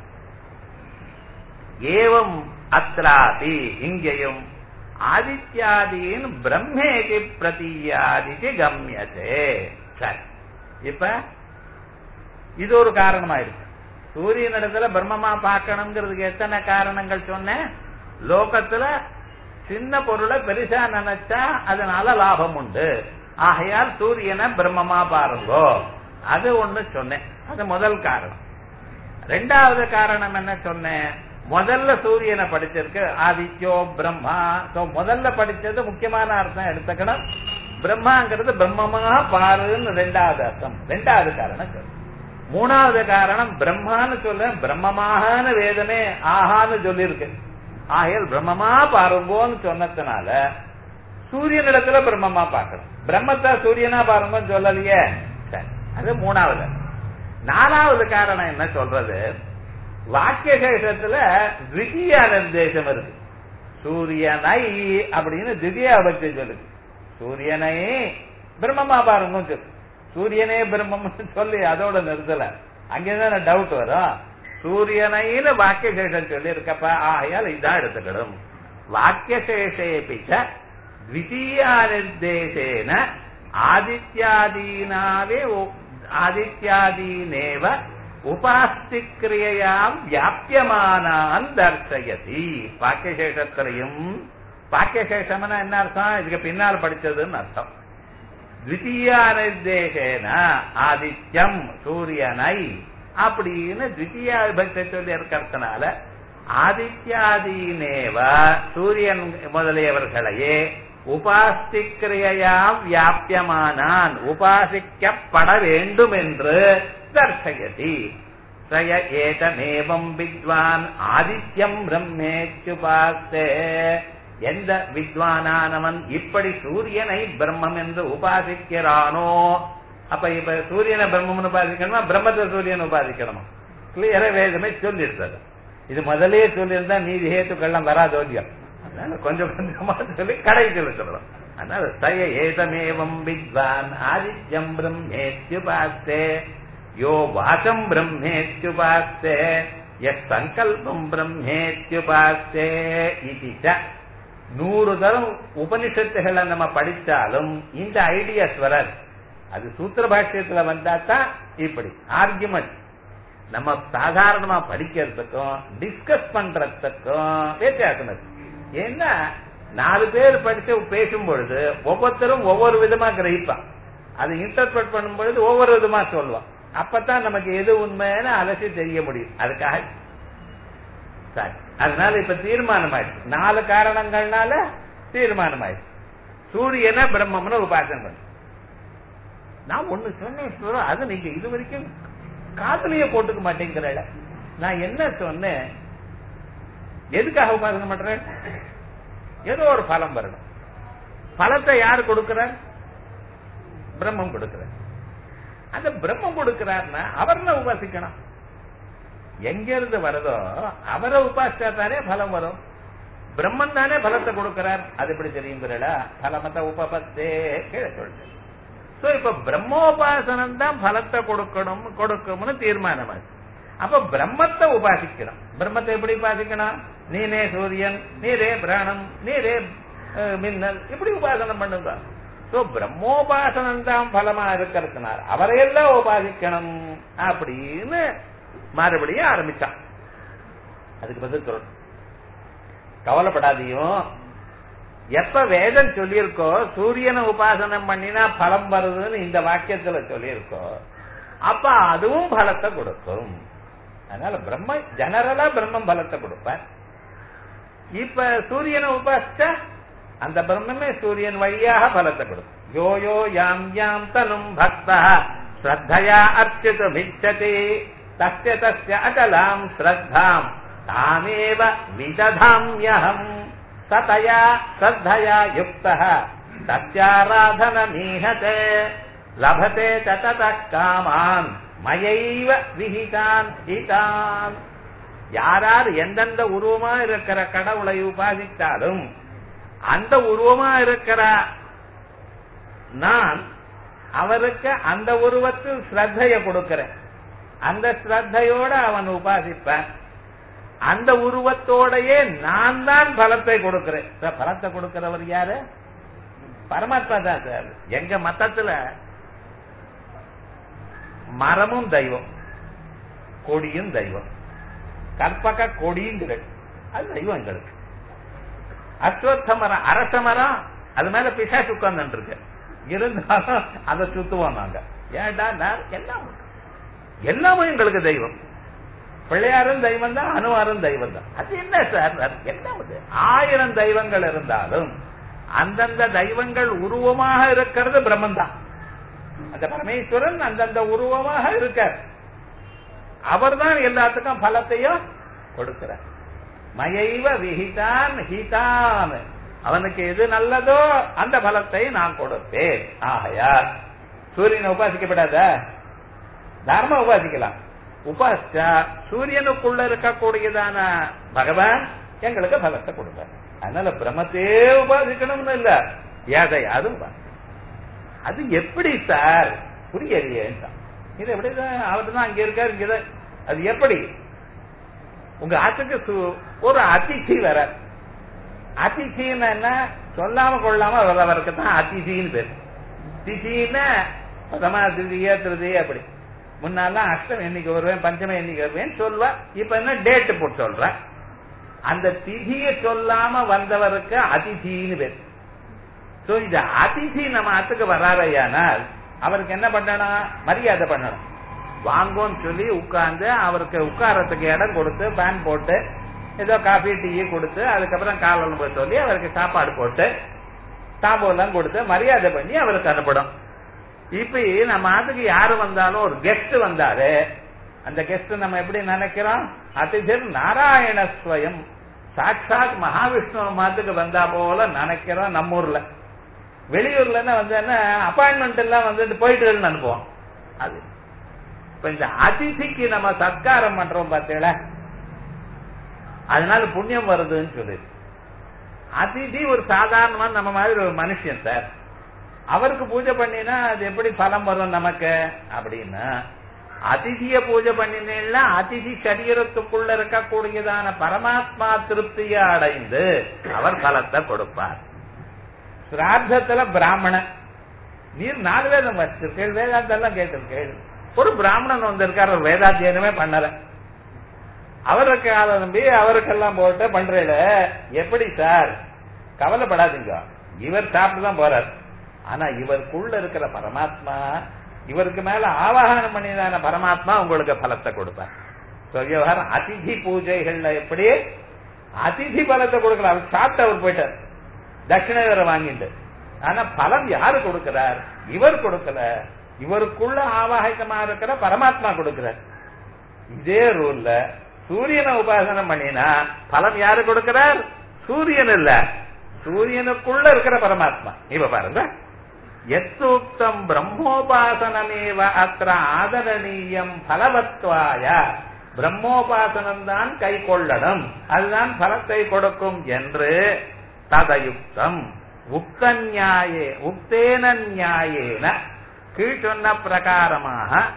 ஏவம் அத்ராபி இங்கேயும் ஆதித்யாதீன் பிரம்மேகி பிரதீயாதிக்கு கம்யதே சரி இப்ப இது ஒரு காரணமா இருக்கு சூரியன் இடத்துல பிரம்மமா பார்க்கணுங்கிறதுக்கு எத்தனை காரணங்கள் சொன்னேன் லோகத்துல சின்ன பொருளை பெருசா நினைச்சா அதனால லாபம் உண்டு ஆகையால் சூரியனை பிரம்மமா பாருங்கோ அது ஒண்ணு சொன்னேன் அது முதல் காரணம் ரெண்டாவது காரணம் என்ன சொன்னேன் முதல்ல சூரியனை படிச்சிருக்கு ஆதித்யோ பிரம்மா So, முதல்ல படிச்சது முக்கியமான அர்த்தம் எடுத்துக்கணும் பிரம்மாங்கிறது பிரம்மமா பாருன்னு ரெண்டாவது அர்த்தம் ரெண்டாவது காரணம் சொல்லு மூணாவது காரணம் பிரம்மான்னு சொல்ல பிரம்மமாகனு வேதமே ஆஹான்னு சொல்லியிருக்கு ஆகையால் பிரம்மமா பாருங்கோன்னு சொன்னதுனால சூரியன் இடத்துல பிரம்மமா பார்க்கணும் பிரம்மத்தை சூரியனா பாருங்கன்னு சொல்லலையே சரி அது மூணாவது நாலாவது காரணம் என்ன சொல்றது வாக்கிய சேஷத்துல திவிதீய நிர்தேசம் இருக்கு சூரியனை அப்படின்னு திவ்யா பற்றி சொல்லுது சூரியனை பிரம்மமா பாருங்க சொல்லு சூரியனே பிரம்மம்னு சொல்லி அதோட நிறுத்தல அங்கேதான் டவுட் வரும் சூரியனைன்னு வாக்கிய சேஷம் சொல்லி இருக்கப்ப ஆகையால் இதான் எடுத்துக்கணும் வாக்கிய சேஷே பிச்ச द्वितीया निर्देशेन आदित्यादीनावे उ- आदित्यादीनेव உபாஸ்திக்கிரியையாம் வியாபியமானான் தர்சயதி வாக்கியசேஷத்திலையும் வாக்கியசேஷம்னா என்ன அர்த்தம் இதுக்கு பின்னால் படிச்சதுன்னு அர்த்தம் த்விதீயா நிர்தேசேன ஆதித்யம் சூரியனை அப்படின்னு த்விதீயா விபக்தி சொல்லி இருக்கிறதுனால ஆதித்யாதீனேவ சூரியன் முதலியவர்களையே உபாஸ்திக்கிரியையாம் வியாபியமானான் உபாசிக்கப்பட வேண்டும் என்று தர்சயதி சய ஏதமேவம் வித்வான் ஆதித்யம் பிரம்மேச்சுபாஸ்தே எந்த வித்வானானவன் இப்படி சூரியனை பிரம்மம் என்று உபாசிக்கிறானோ அப்ப இப்ப சூரியனை பிரம்மம்னு உபாசிக்கணுமா பிரம்மத்தை சூரியன் உபாசிக்கணுமா கிளியரா வேதமே சொல்லியிருந்தது இது முதலே சொல்லியிருந்தா நீதி ஹேத்துக்கள்லாம் வராதோல்யம் அதனால கொஞ்சம் கொஞ்சமா சொல்லி கடைசியில் சொல்லணும் அதனால சய ஏதமேவம் வித்வான் ஆதித்யம் பிரம்மேத்யுபாஸ்தே யோ வாசம் பிரம்மேத்யுபாஸ்தே எஸ் சங்கல்பம் பிரம்மேத்யுபாஸ்தே இது ச. நூறு தரம் உபனிஷத்துகளை நம்ம படிச்சாலும் இந்த ஐடியாஸ் வராது அது சூத்திர பாஷ்யத்துல வந்தா தான் இப்படி ஆர்குமெண்ட் நம்ம சாதாரணமா படிக்கிறதுக்கும் டிஸ்கஸ் பண்றதுக்கும் வித்தியாசம் இருக்கு ஏன்னா நாலு பேர் படிச்சு பேசும் பொழுது ஒவ்வொருத்தரும் ஒவ்வொரு விதமா கிரகிப்பான் அது இன்டர்பிரட் பண்ணும் பொழுது ஒவ்வொரு விதமா சொல்லுவான் அப்பதான் நமக்கு எது உண்மைன்னு அலசி தெரிய முடியும் அதுக்காக சரி அதனால இப்ப தீர்மானம் ஆயிடுச்சு நாலு காரணங்கள்னால தீர்மானம் ஆயிடுச்சு சூரியனை பிரம்மம்னு உபாசனை பண்ணு நான் ஒண்ணு சொன்னேன் சுரா, அது நீங்க இது வரைக்கும் காதுலயே போட்டுக்க மாட்டேங்கிறல நான் என்ன சொன்னேன் எதுக்காக உபாசனை பண்றேன் ஏதோ ஒரு பலம் வரணும் பலத்தை யார் கொடுக்கிறார் பிரம்மம் கொடுக்கிறார் அந்த பிரம்மம் கொடுக்கிறார்னா அவர்னா உபாசிக்கணும் எங்க இருந்து வருதோ அவரை உபாசிச்சா தானே பலம் வரும் பிரம்மன் தானே பலத்தை கொடுக்கிறார் அது எப்படி தெரியுங்கிறடா பலமத்த உபபத்தே கீழே சொல்றேன் சோ இப்ப பிரம்மோபாசனம் தான் பலத்தை கொடுக்கணும் கொடுக்கும்னு தீர்மானமாச்சு அப்ப பிரம்மத்தை உபாசிக்கணும் பிரம்மத்தை எப்படி உபாசிக்கணும் நீனே சூரியன் நீரே பிராணம் நீரே அஹ், மின்னல் இப்படி உபாசனம் பண்ணுங்க சோ பிரம்மோபாசனம் தான் பலமா இருக்கிறதுனால அவரையெல்லாம் உபாசிக்கணும் அப்படின்னு மறுபடியும் ஆரம்பிச்சான் அதுக்கு பதில் சொல்லணும் கவலைப்படாதையும் எப்ப வேதம் சொல்லியிருக்கோ சூரியனை உபாசனம் பண்ணினா பலம் வருதுன்னு இந்த வாக்கியத்துல சொல்லியிருக்கோ அப்ப அதுவும் பலத்தை கொடுக்கும் அதனால பிரம்ம ஜெனரலா பிரம்மம் பலத்தை கொடுப்பார் இப்ப சூரியனை உபாசிச்சா அந்த பிரம்மமே சூரியன் வழியாக பலத்தை கொடுக்கும் யோ யோ யாம் யாம் தனும் பக்தா ஸ்ரத்தையா அர்ச்சித்து பிச்சதி தஸ்ய தஸ்ய அகலாம் ஸ்ரத்தாம் தாமேவ விததாம்யஹம் சதயா ஸ்ரத்தயா யுக்தः தஸ்யாராதன மீஹதே லபதே ததத காமான் மயைவ விஹிதான் ஹிதான் யாரார் எந்தெந்த உருவமா இருக்கிற கடவுளை உபாசித்தாலும் அந்த உருவமா இருக்கிற நான் அவருக்கு அந்த உருவத்தில் ஸ்ரத்தைய கொடுக்கிறேன் அந்த ஸ்ரத்தையோட அவன் உபாசிப்பான் அந்த உருவத்தோடயே நான் தான் பலத்தை கொடுக்கிறேன் சார், பலத்தை கொடுக்கிறவர் யாரு பரமாத்மா தான் சார் எங்க மத்தத்துல மரமும் தெய்வம் கொடியும் தெய்வம் கற்பக கொடிங்கிறது அது தெய்வம் எங்களுக்கு அஸ்வத்த மரம் அரச மரம் அது மேல பிசாசு உட்கார்ந்து இருக்கு இருந்தாலும் அதை சுத்துவோம் நாங்க ஏன்டா நான் எல்லாம் உண்டு. எல்லாமே எங்களுக்கு தெய்வம் பிள்ளையாரும் தெய்வம் தான் அனுவாரும் தெய்வம் தான் அது என்ன சார் அது எல்லாம் உண்டு. ஆயிரம் தெய்வங்கள் இருந்தாலும் அந்தந்த தெய்வங்கள் உருவமாக இருக்கிறது பிரம்மன் தான் அந்த பரமேஸ்வரன் அந்தந்த உருவமாக இருக்கார் அவர்தான் எல்லாத்துக்கும் பலத்தையும் கொடுக்கிறார் மயைவ விஹிதான் ஹிதான் அவனுக்கு எது நல்லதோ அந்த பலத்தை நான் கொடுப்பேன் ஆகையால் சூரியனை உபாசிக்கப்படாத தர்ம உபாசிக்கலாம் உபாசிச்சா சூரியனுக்குள்ள இருக்கக்கூடியதான பகவான் எங்களுக்கு பலத்தை கொடுப்பார் அதனால பிரம்மத்தையே உபாசிக்கணும்னு இல்ல எதையாவது உபாசி அது எப்படி சார் புரியலையே இது எப்படி அவர் தான் அங்க இருக்காரு இங்கதான் அது எப்படி உங்க ஆத்துக்கு சு- ஒரு அதிர்ச்சி வர அதிர்ச்சின்னு என்ன சொல்லாம கொள்ளாம வர்றவருக்கு தான் அதிர்ச்சின்னு பேரு திதின்னா பிரதமா திருதியா திருதியா அப்படி முன்னாலாம் அஷ்டம் என்னைக்கு வருவேன் பஞ்சமி என்னைக்கு வருவேன் சொல்வா இப்ப என்ன டேட் போட்டு சொல்ற அந்த திதியை சொல்லாம வந்தவருக்கு அதிதின்னு பேர் சோ இந்த அதிதி நம்ம அத்துக்கு வராதையானால் அவருக்கு என்ன பண்ணணும் மரியாதை பண்ணணும் வாங்கோன்னு சொல்லி உட்கார்ந்து அவருக்கு உட்காரத்துக்கு இடம் கொடுத்து ஃபேன் போட்டு ஏதோ காஃபி டீ கொடுத்து அதுக்கப்புறம் காலம் போய் சொல்லி அவருக்கு சாப்பாடு போட்டு தாம்பூலம் கொடுத்து மரியாதை பண்ணி அவருக்கு அனுப்பணும் இப்ப நம்ம அதுக்கு யாரு வந்தாலும் ஒரு கெஸ்ட் வந்தாரு அந்த கெஸ்ட் நம்ம எப்படி நினைக்கிறோம் அதிதர் நாராயண ஸ்வயம் சாட்சாத் மகாவிஷ்ணு மாத்துக்கு வந்தா போல நினைக்கிறோம் நம்ம ஊர்ல வெளியூர்ல என்ன வந்து என்ன அப்பாயின்மெண்ட் எல்லாம் வந்துட்டு போயிட்டு அனுப்புவோம் அது இப்ப இந்த அதிதிக்கு நம்ம சத்காரம் பண்றோம் பார்த்தீங்களா அதனால புண்ணியம் வருதுன்னு சொல்லி அதிதி ஒரு சாதாரணமா நம்ம மாதிரி ஒரு மனுஷன் சார் அவருக்கு பூஜை பண்ணினா அது எப்படி பலம் வரும் நமக்கு அப்படின்னா அதிதிய பூஜை பண்ணினா அதிதி சரீரத்துக்குள்ள இருக்கக்கூடியதான பரமாத்மா திருப்தியை அடைந்து அவர் பலத்தை கொடுப்பார் சிரார்த்தத்துல பிராமணன் நீர் நாலு வேதம் வச்சிருக்கேள் வேதாந்தெல்லாம் கேட்டிருக்கேள் ஒரு பிராமணன் வந்திருக்கார் ஒரு வேதாத்தியனமே பண்ணல அவருக்கு அதை நம்பி அவருக்கெல்லாம் போட்டு பண்றேல எப்படி சார் கவலைப்படாதீங்க இவர் சாப்பிட்டு தான் போறார் ஆனா இவருக்குள்ள இருக்கிற பரமாத்மா இவருக்கு மேல ஆவாகனம் பண்ணிதான பரமாத்மா உங்களுக்கு பலத்தை கொடுப்பார் So, விவகாரம் அதிதி பூஜைகள்ல எப்படி அதிதி பலத்தை கொடுக்கல அவர் சாப்பிட்டு அவர் போயிட்டார் தட்சிணை வேற வாங்கிட்டு ஆனா பலம் யாரு கொடுக்கிறார் இவர் கொடுக்கல இவருக்குள்ள ஆவாகிதமா இருக்கிற பரமாத்மா கொடுக்கிறார் இதே ரூல்ல சூரியனை உபாசனம் பண்ணினா பலம் யாரு கொடுக்கிறார் சூரியன் இல்ல சூரியனுக்குள்ள இருக்கிற பரமாத்மா இப்ப பாருங்க எத்தூக்தம் பிரம்மோபாசனமேவ அத்திர ஆதரணீயம் பலவத்வாய பிரம்மோபாசனம் தான் கை கொள்ளணும் அதுதான் பலத்தை கொடுக்கும் என்று ததயுக்தம் உக்த நியாயே உக்தேன நியாயேன கீழ் சொன்ன பிரகாரமாக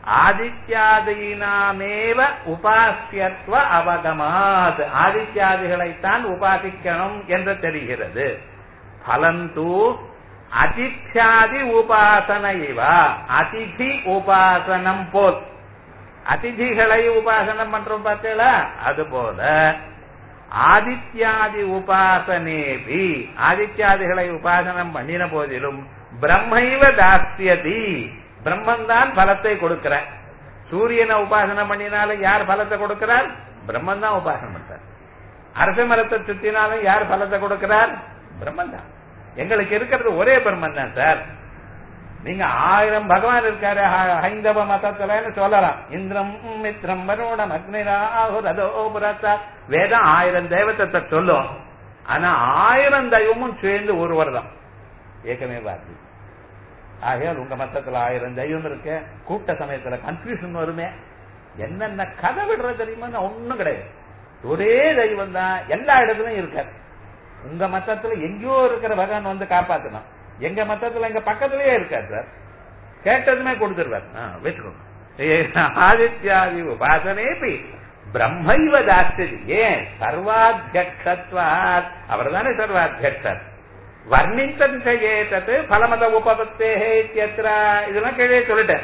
ஆதித்யாதீனாமேவ உபாசியத்துவ அவகமாத் ஆதித்யாதிகளைத்தான் உபாசிக்கணும் என்று தெரிகிறது பலந்து அதித்யாதி உபாசன இவ அதிதி உபாசனம் போல் அதிதிகளை உபாசனம் பண்றோம் பார்த்தீங்களா அது போல ஆதித்யாதி உபாசனேபி ஆதித்யாதிகளை உபாசனம் பண்ணின போதிலும் பிரம்மைவ தாஸ்யதி பிரம்மன் பலத்தை கொடுக்கிற சூரியனை உபாசனம் பண்ணினாலும் யார் பலத்தை கொடுக்கிறார் பிரம்மன் தான் உபாசனம் பண்றார் அரச மரத்தை சுத்தினாலும் யார் பலத்தை கொடுக்கிறார் பிரம்மன் தான் எங்களுக்கு இருக்கிறது ஒரே பிரம்மன் தான் சார் நீங்க ஆயிரம் பகவான் இருக்காரு ஹ- ஹைந்தவ மதத்துலன்னு சொல்லலாம் இந்திரம் மித்ரம் வருணம் அக்னிராகுரதோ புரத்தா வேதம் ஆயிரம் தெய்வத்தை சொல்லும் ஆனா ஆயிரம் தெய்வமும் சேர்ந்து ஒருவர் தான் ஏக்கமே பார்த்து ஆகையால் உங்க மத்தத்துல ஆயிரம் தெய்வம் இருக்கு கூட்ட சமயத்துல கன்ஃபியூஷன் வருமே என்னென்ன கதை விடுற தெரியுமா ஒண்ணும் கிடையாது ஒரே தெய்வம் தான் எல்லா இடத்துலயும் இருக்காரு உங்க மத்தத்துல எங்கேயோ இருக்கிற பகவான் வந்து காப்பாத்தணும் எங்க மத்தத்துல எங்க பக்கத்திலேயே இருக்காரு சார் கேட்டதுமே கொடுத்துருவார் ஆ, வச்சுக்கோங்க ஏ, ஆதித்யாதி உபாசனேபி பிரம்மைவ தாஸ்தி ஏன் சர்வாத்தியக்ஷத்வாத் அவர் தானே சர்வாத்தியக்ஷர் வர்ணித்தது ஏதத்து பலமத உபபத்தே இத்தியத்திர இதெல்லாம் கீழே சொல்லிட்டேன்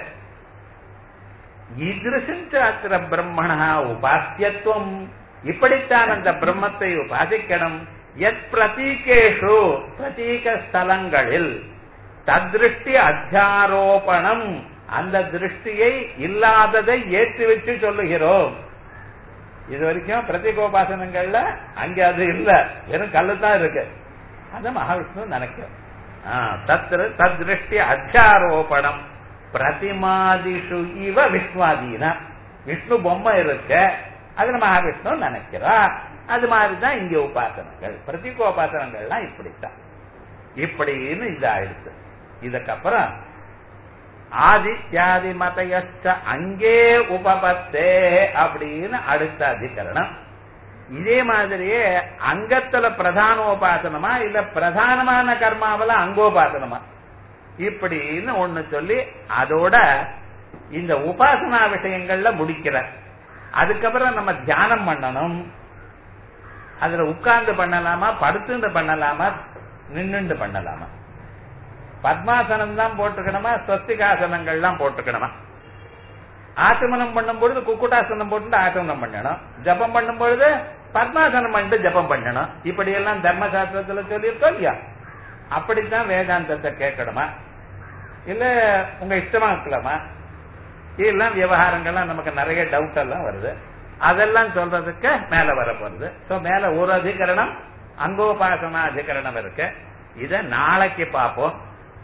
ஈதிருஷாத்திர பிரம்மணா உபாசியத்துவம் இப்படித்தான் அந்த பிரம்மத்தை உபாசிக்கணும் எத் பிரதீகேஷு பிரதீக ஸ்தலங்களில் தத்ருஷ்டி அத்தியாரோபணம் அந்த திருஷ்டியை இல்லாததை ஏற்றி வச்சு சொல்லுகிறோம் இது வரைக்கும் பிரதீகோபாசனங்கள்ல அங்க அது இல்ல வெறும் கல்லு தான் இருக்கு அது மகாவிஷ்ணு நினைக்கும் தத்ரு தத்ருஷ்டி அத்தியாரோபணம் பிரதிமாதிஷு இவ விஷ்ணுவாதீனா விஷ்ணு பொம்மை இருக்க அதுல மகாவிஷ்ணு நினைக்கிறா அது மாதிரிதான் இங்க உபாசனங்கள் பிரதீகோபாசனங்கள்லாம் இப்படித்தான் இப்படின்னு இதாயிடுச்சு இதுக்கப்புறம் ஆதித்யாதி மதயச்ச அங்கே உபபத்தே அப்படின்னு அடுத்த அதிகரணம் இதே மாதிரியே அங்கத்துல பிரதானோபாசனமா இல்ல பிரதானமான கர்மாவில அங்கோபாசனமா இப்படின்னு ஒண்ணு சொல்லி அதோட இந்த உபாசனா விஷயங்கள்ல முடிக்கிற அதுக்கப்புறம் நம்ம தியானம் பண்ணணும் அதுல உட்கார்ந்து பண்ணலாமா படுத்துண்டு பண்ணலாமா நின்னுண்டு பண்ணலாமா பத்மாசனம் தான் போட்டுக்கணுமா ஸ்வஸ்திகாசனங்கள்லாம் போட்டுக்கணுமா ஆச்சமனம் பண்ணும் பொழுது குக்குட்டாசனம் போட்டு ஆச்சமனம் பண்ணணும் ஜபம் பண்ணும் பொழுது பத்மாசனம் பண்ணிட்டு ஜபம் பண்ணணும் இப்படி எல்லாம் தர்மசாஸ்திரத்துல சொல்லியிருக்கோம் இல்லையா அப்படித்தான் வேதாந்தத்தை கேட்கணுமா இல்ல உங்க இஷ்டமா இருக்கலாமா இதெல்லாம் விவகாரங்கள்லாம் நமக்கு நிறைய டவுட் எல்லாம் வருது அதெல்லாம் சொல்றதுக்கு மேல வர போறது சோ மேல ஒரு அதிகரணம் அங்கோபாசனா அதிகரணம் இருக்கு இத நாளைக்கு பார்ப்போம்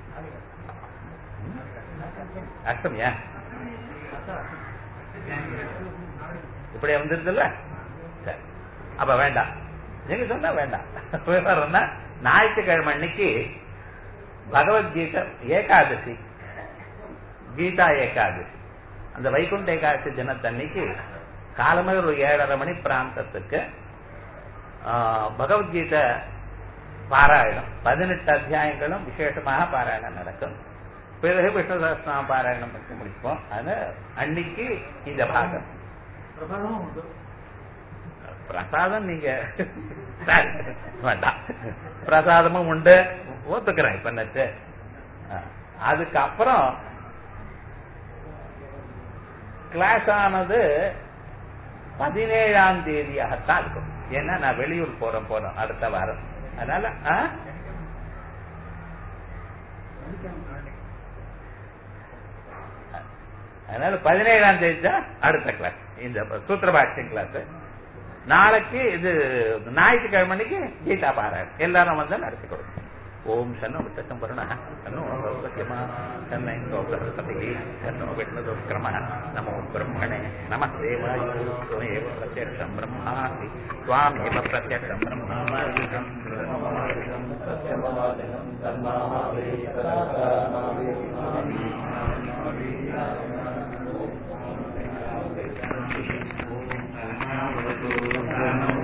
அஷ்டமியா இப்படி வந்துருதுல்ல சரி அப்ப வேண்டாம் நீங்க சொன்னா வேண்டாம் விவரம்னா ஞாயிற்றுக்கிழமை அன்னைக்கு பகவத்கீதை ஏகாதசி கீதா ஏகாதசி அந்த வைகுண்ட ஏகாதசி தினத்தன்னைக்கு காலமே ஒரு ஏழரை மணி பிராந்தத்துக்கு ஆ, பகவத்கீதை பாராயணம் பதினெட்டு அத்தியாயங்களும் விசேஷமாக பாராயணம் நடக்கும் பிறகு விஷ்ணு சஹஸ்ரநாம பாராயணம் பண்ணி முடிப்போம் அது அன்னைக்கு இந்த பாகம் பிரசாதமும் உண்டு பிரசாதம் நீங்க சரி, வேண்டாம் பிரசாதமும் உண்டு ஒத்துக்கிறேன் இப்ப நச்சு அதுக்கப்புறம் கிளாஸ் ஆனது பதினேழாம் தேதியாகத்தான் இருக்கும் ஏன்னா நான் வெளியூர் போறேன் போறோம் அடுத்த வாரம் அதனால ஆ? அதனால பதினேழாம் தேதி தான் அடுத்த கிளாஸ் இந்த சூத்திரபாஷ்யம் கிளாஸ் நாளைக்கு இது ஞாயிற்றுக்கிழமை அன்னைக்கு கீதா பாராயணம் எல்லாரும் வந்து நடத்தி கொடுக்கும் ஓம் சன்னோ வித்தம் வருண சன்னோ சௌக்கியமா சன்ன இந்தோபதி சன்னோ விஷ்ணுதுக்கிரம நமோ பிரம்மணே நம தேவாய त्वमेव प्रत्यक्षं ब्रह्मासि त्वामेव प्रत्यक्षं ब्रह्मावादिकं ब्रह्मावादिकं सत्यवादिकं तन्मावेतरकामावेति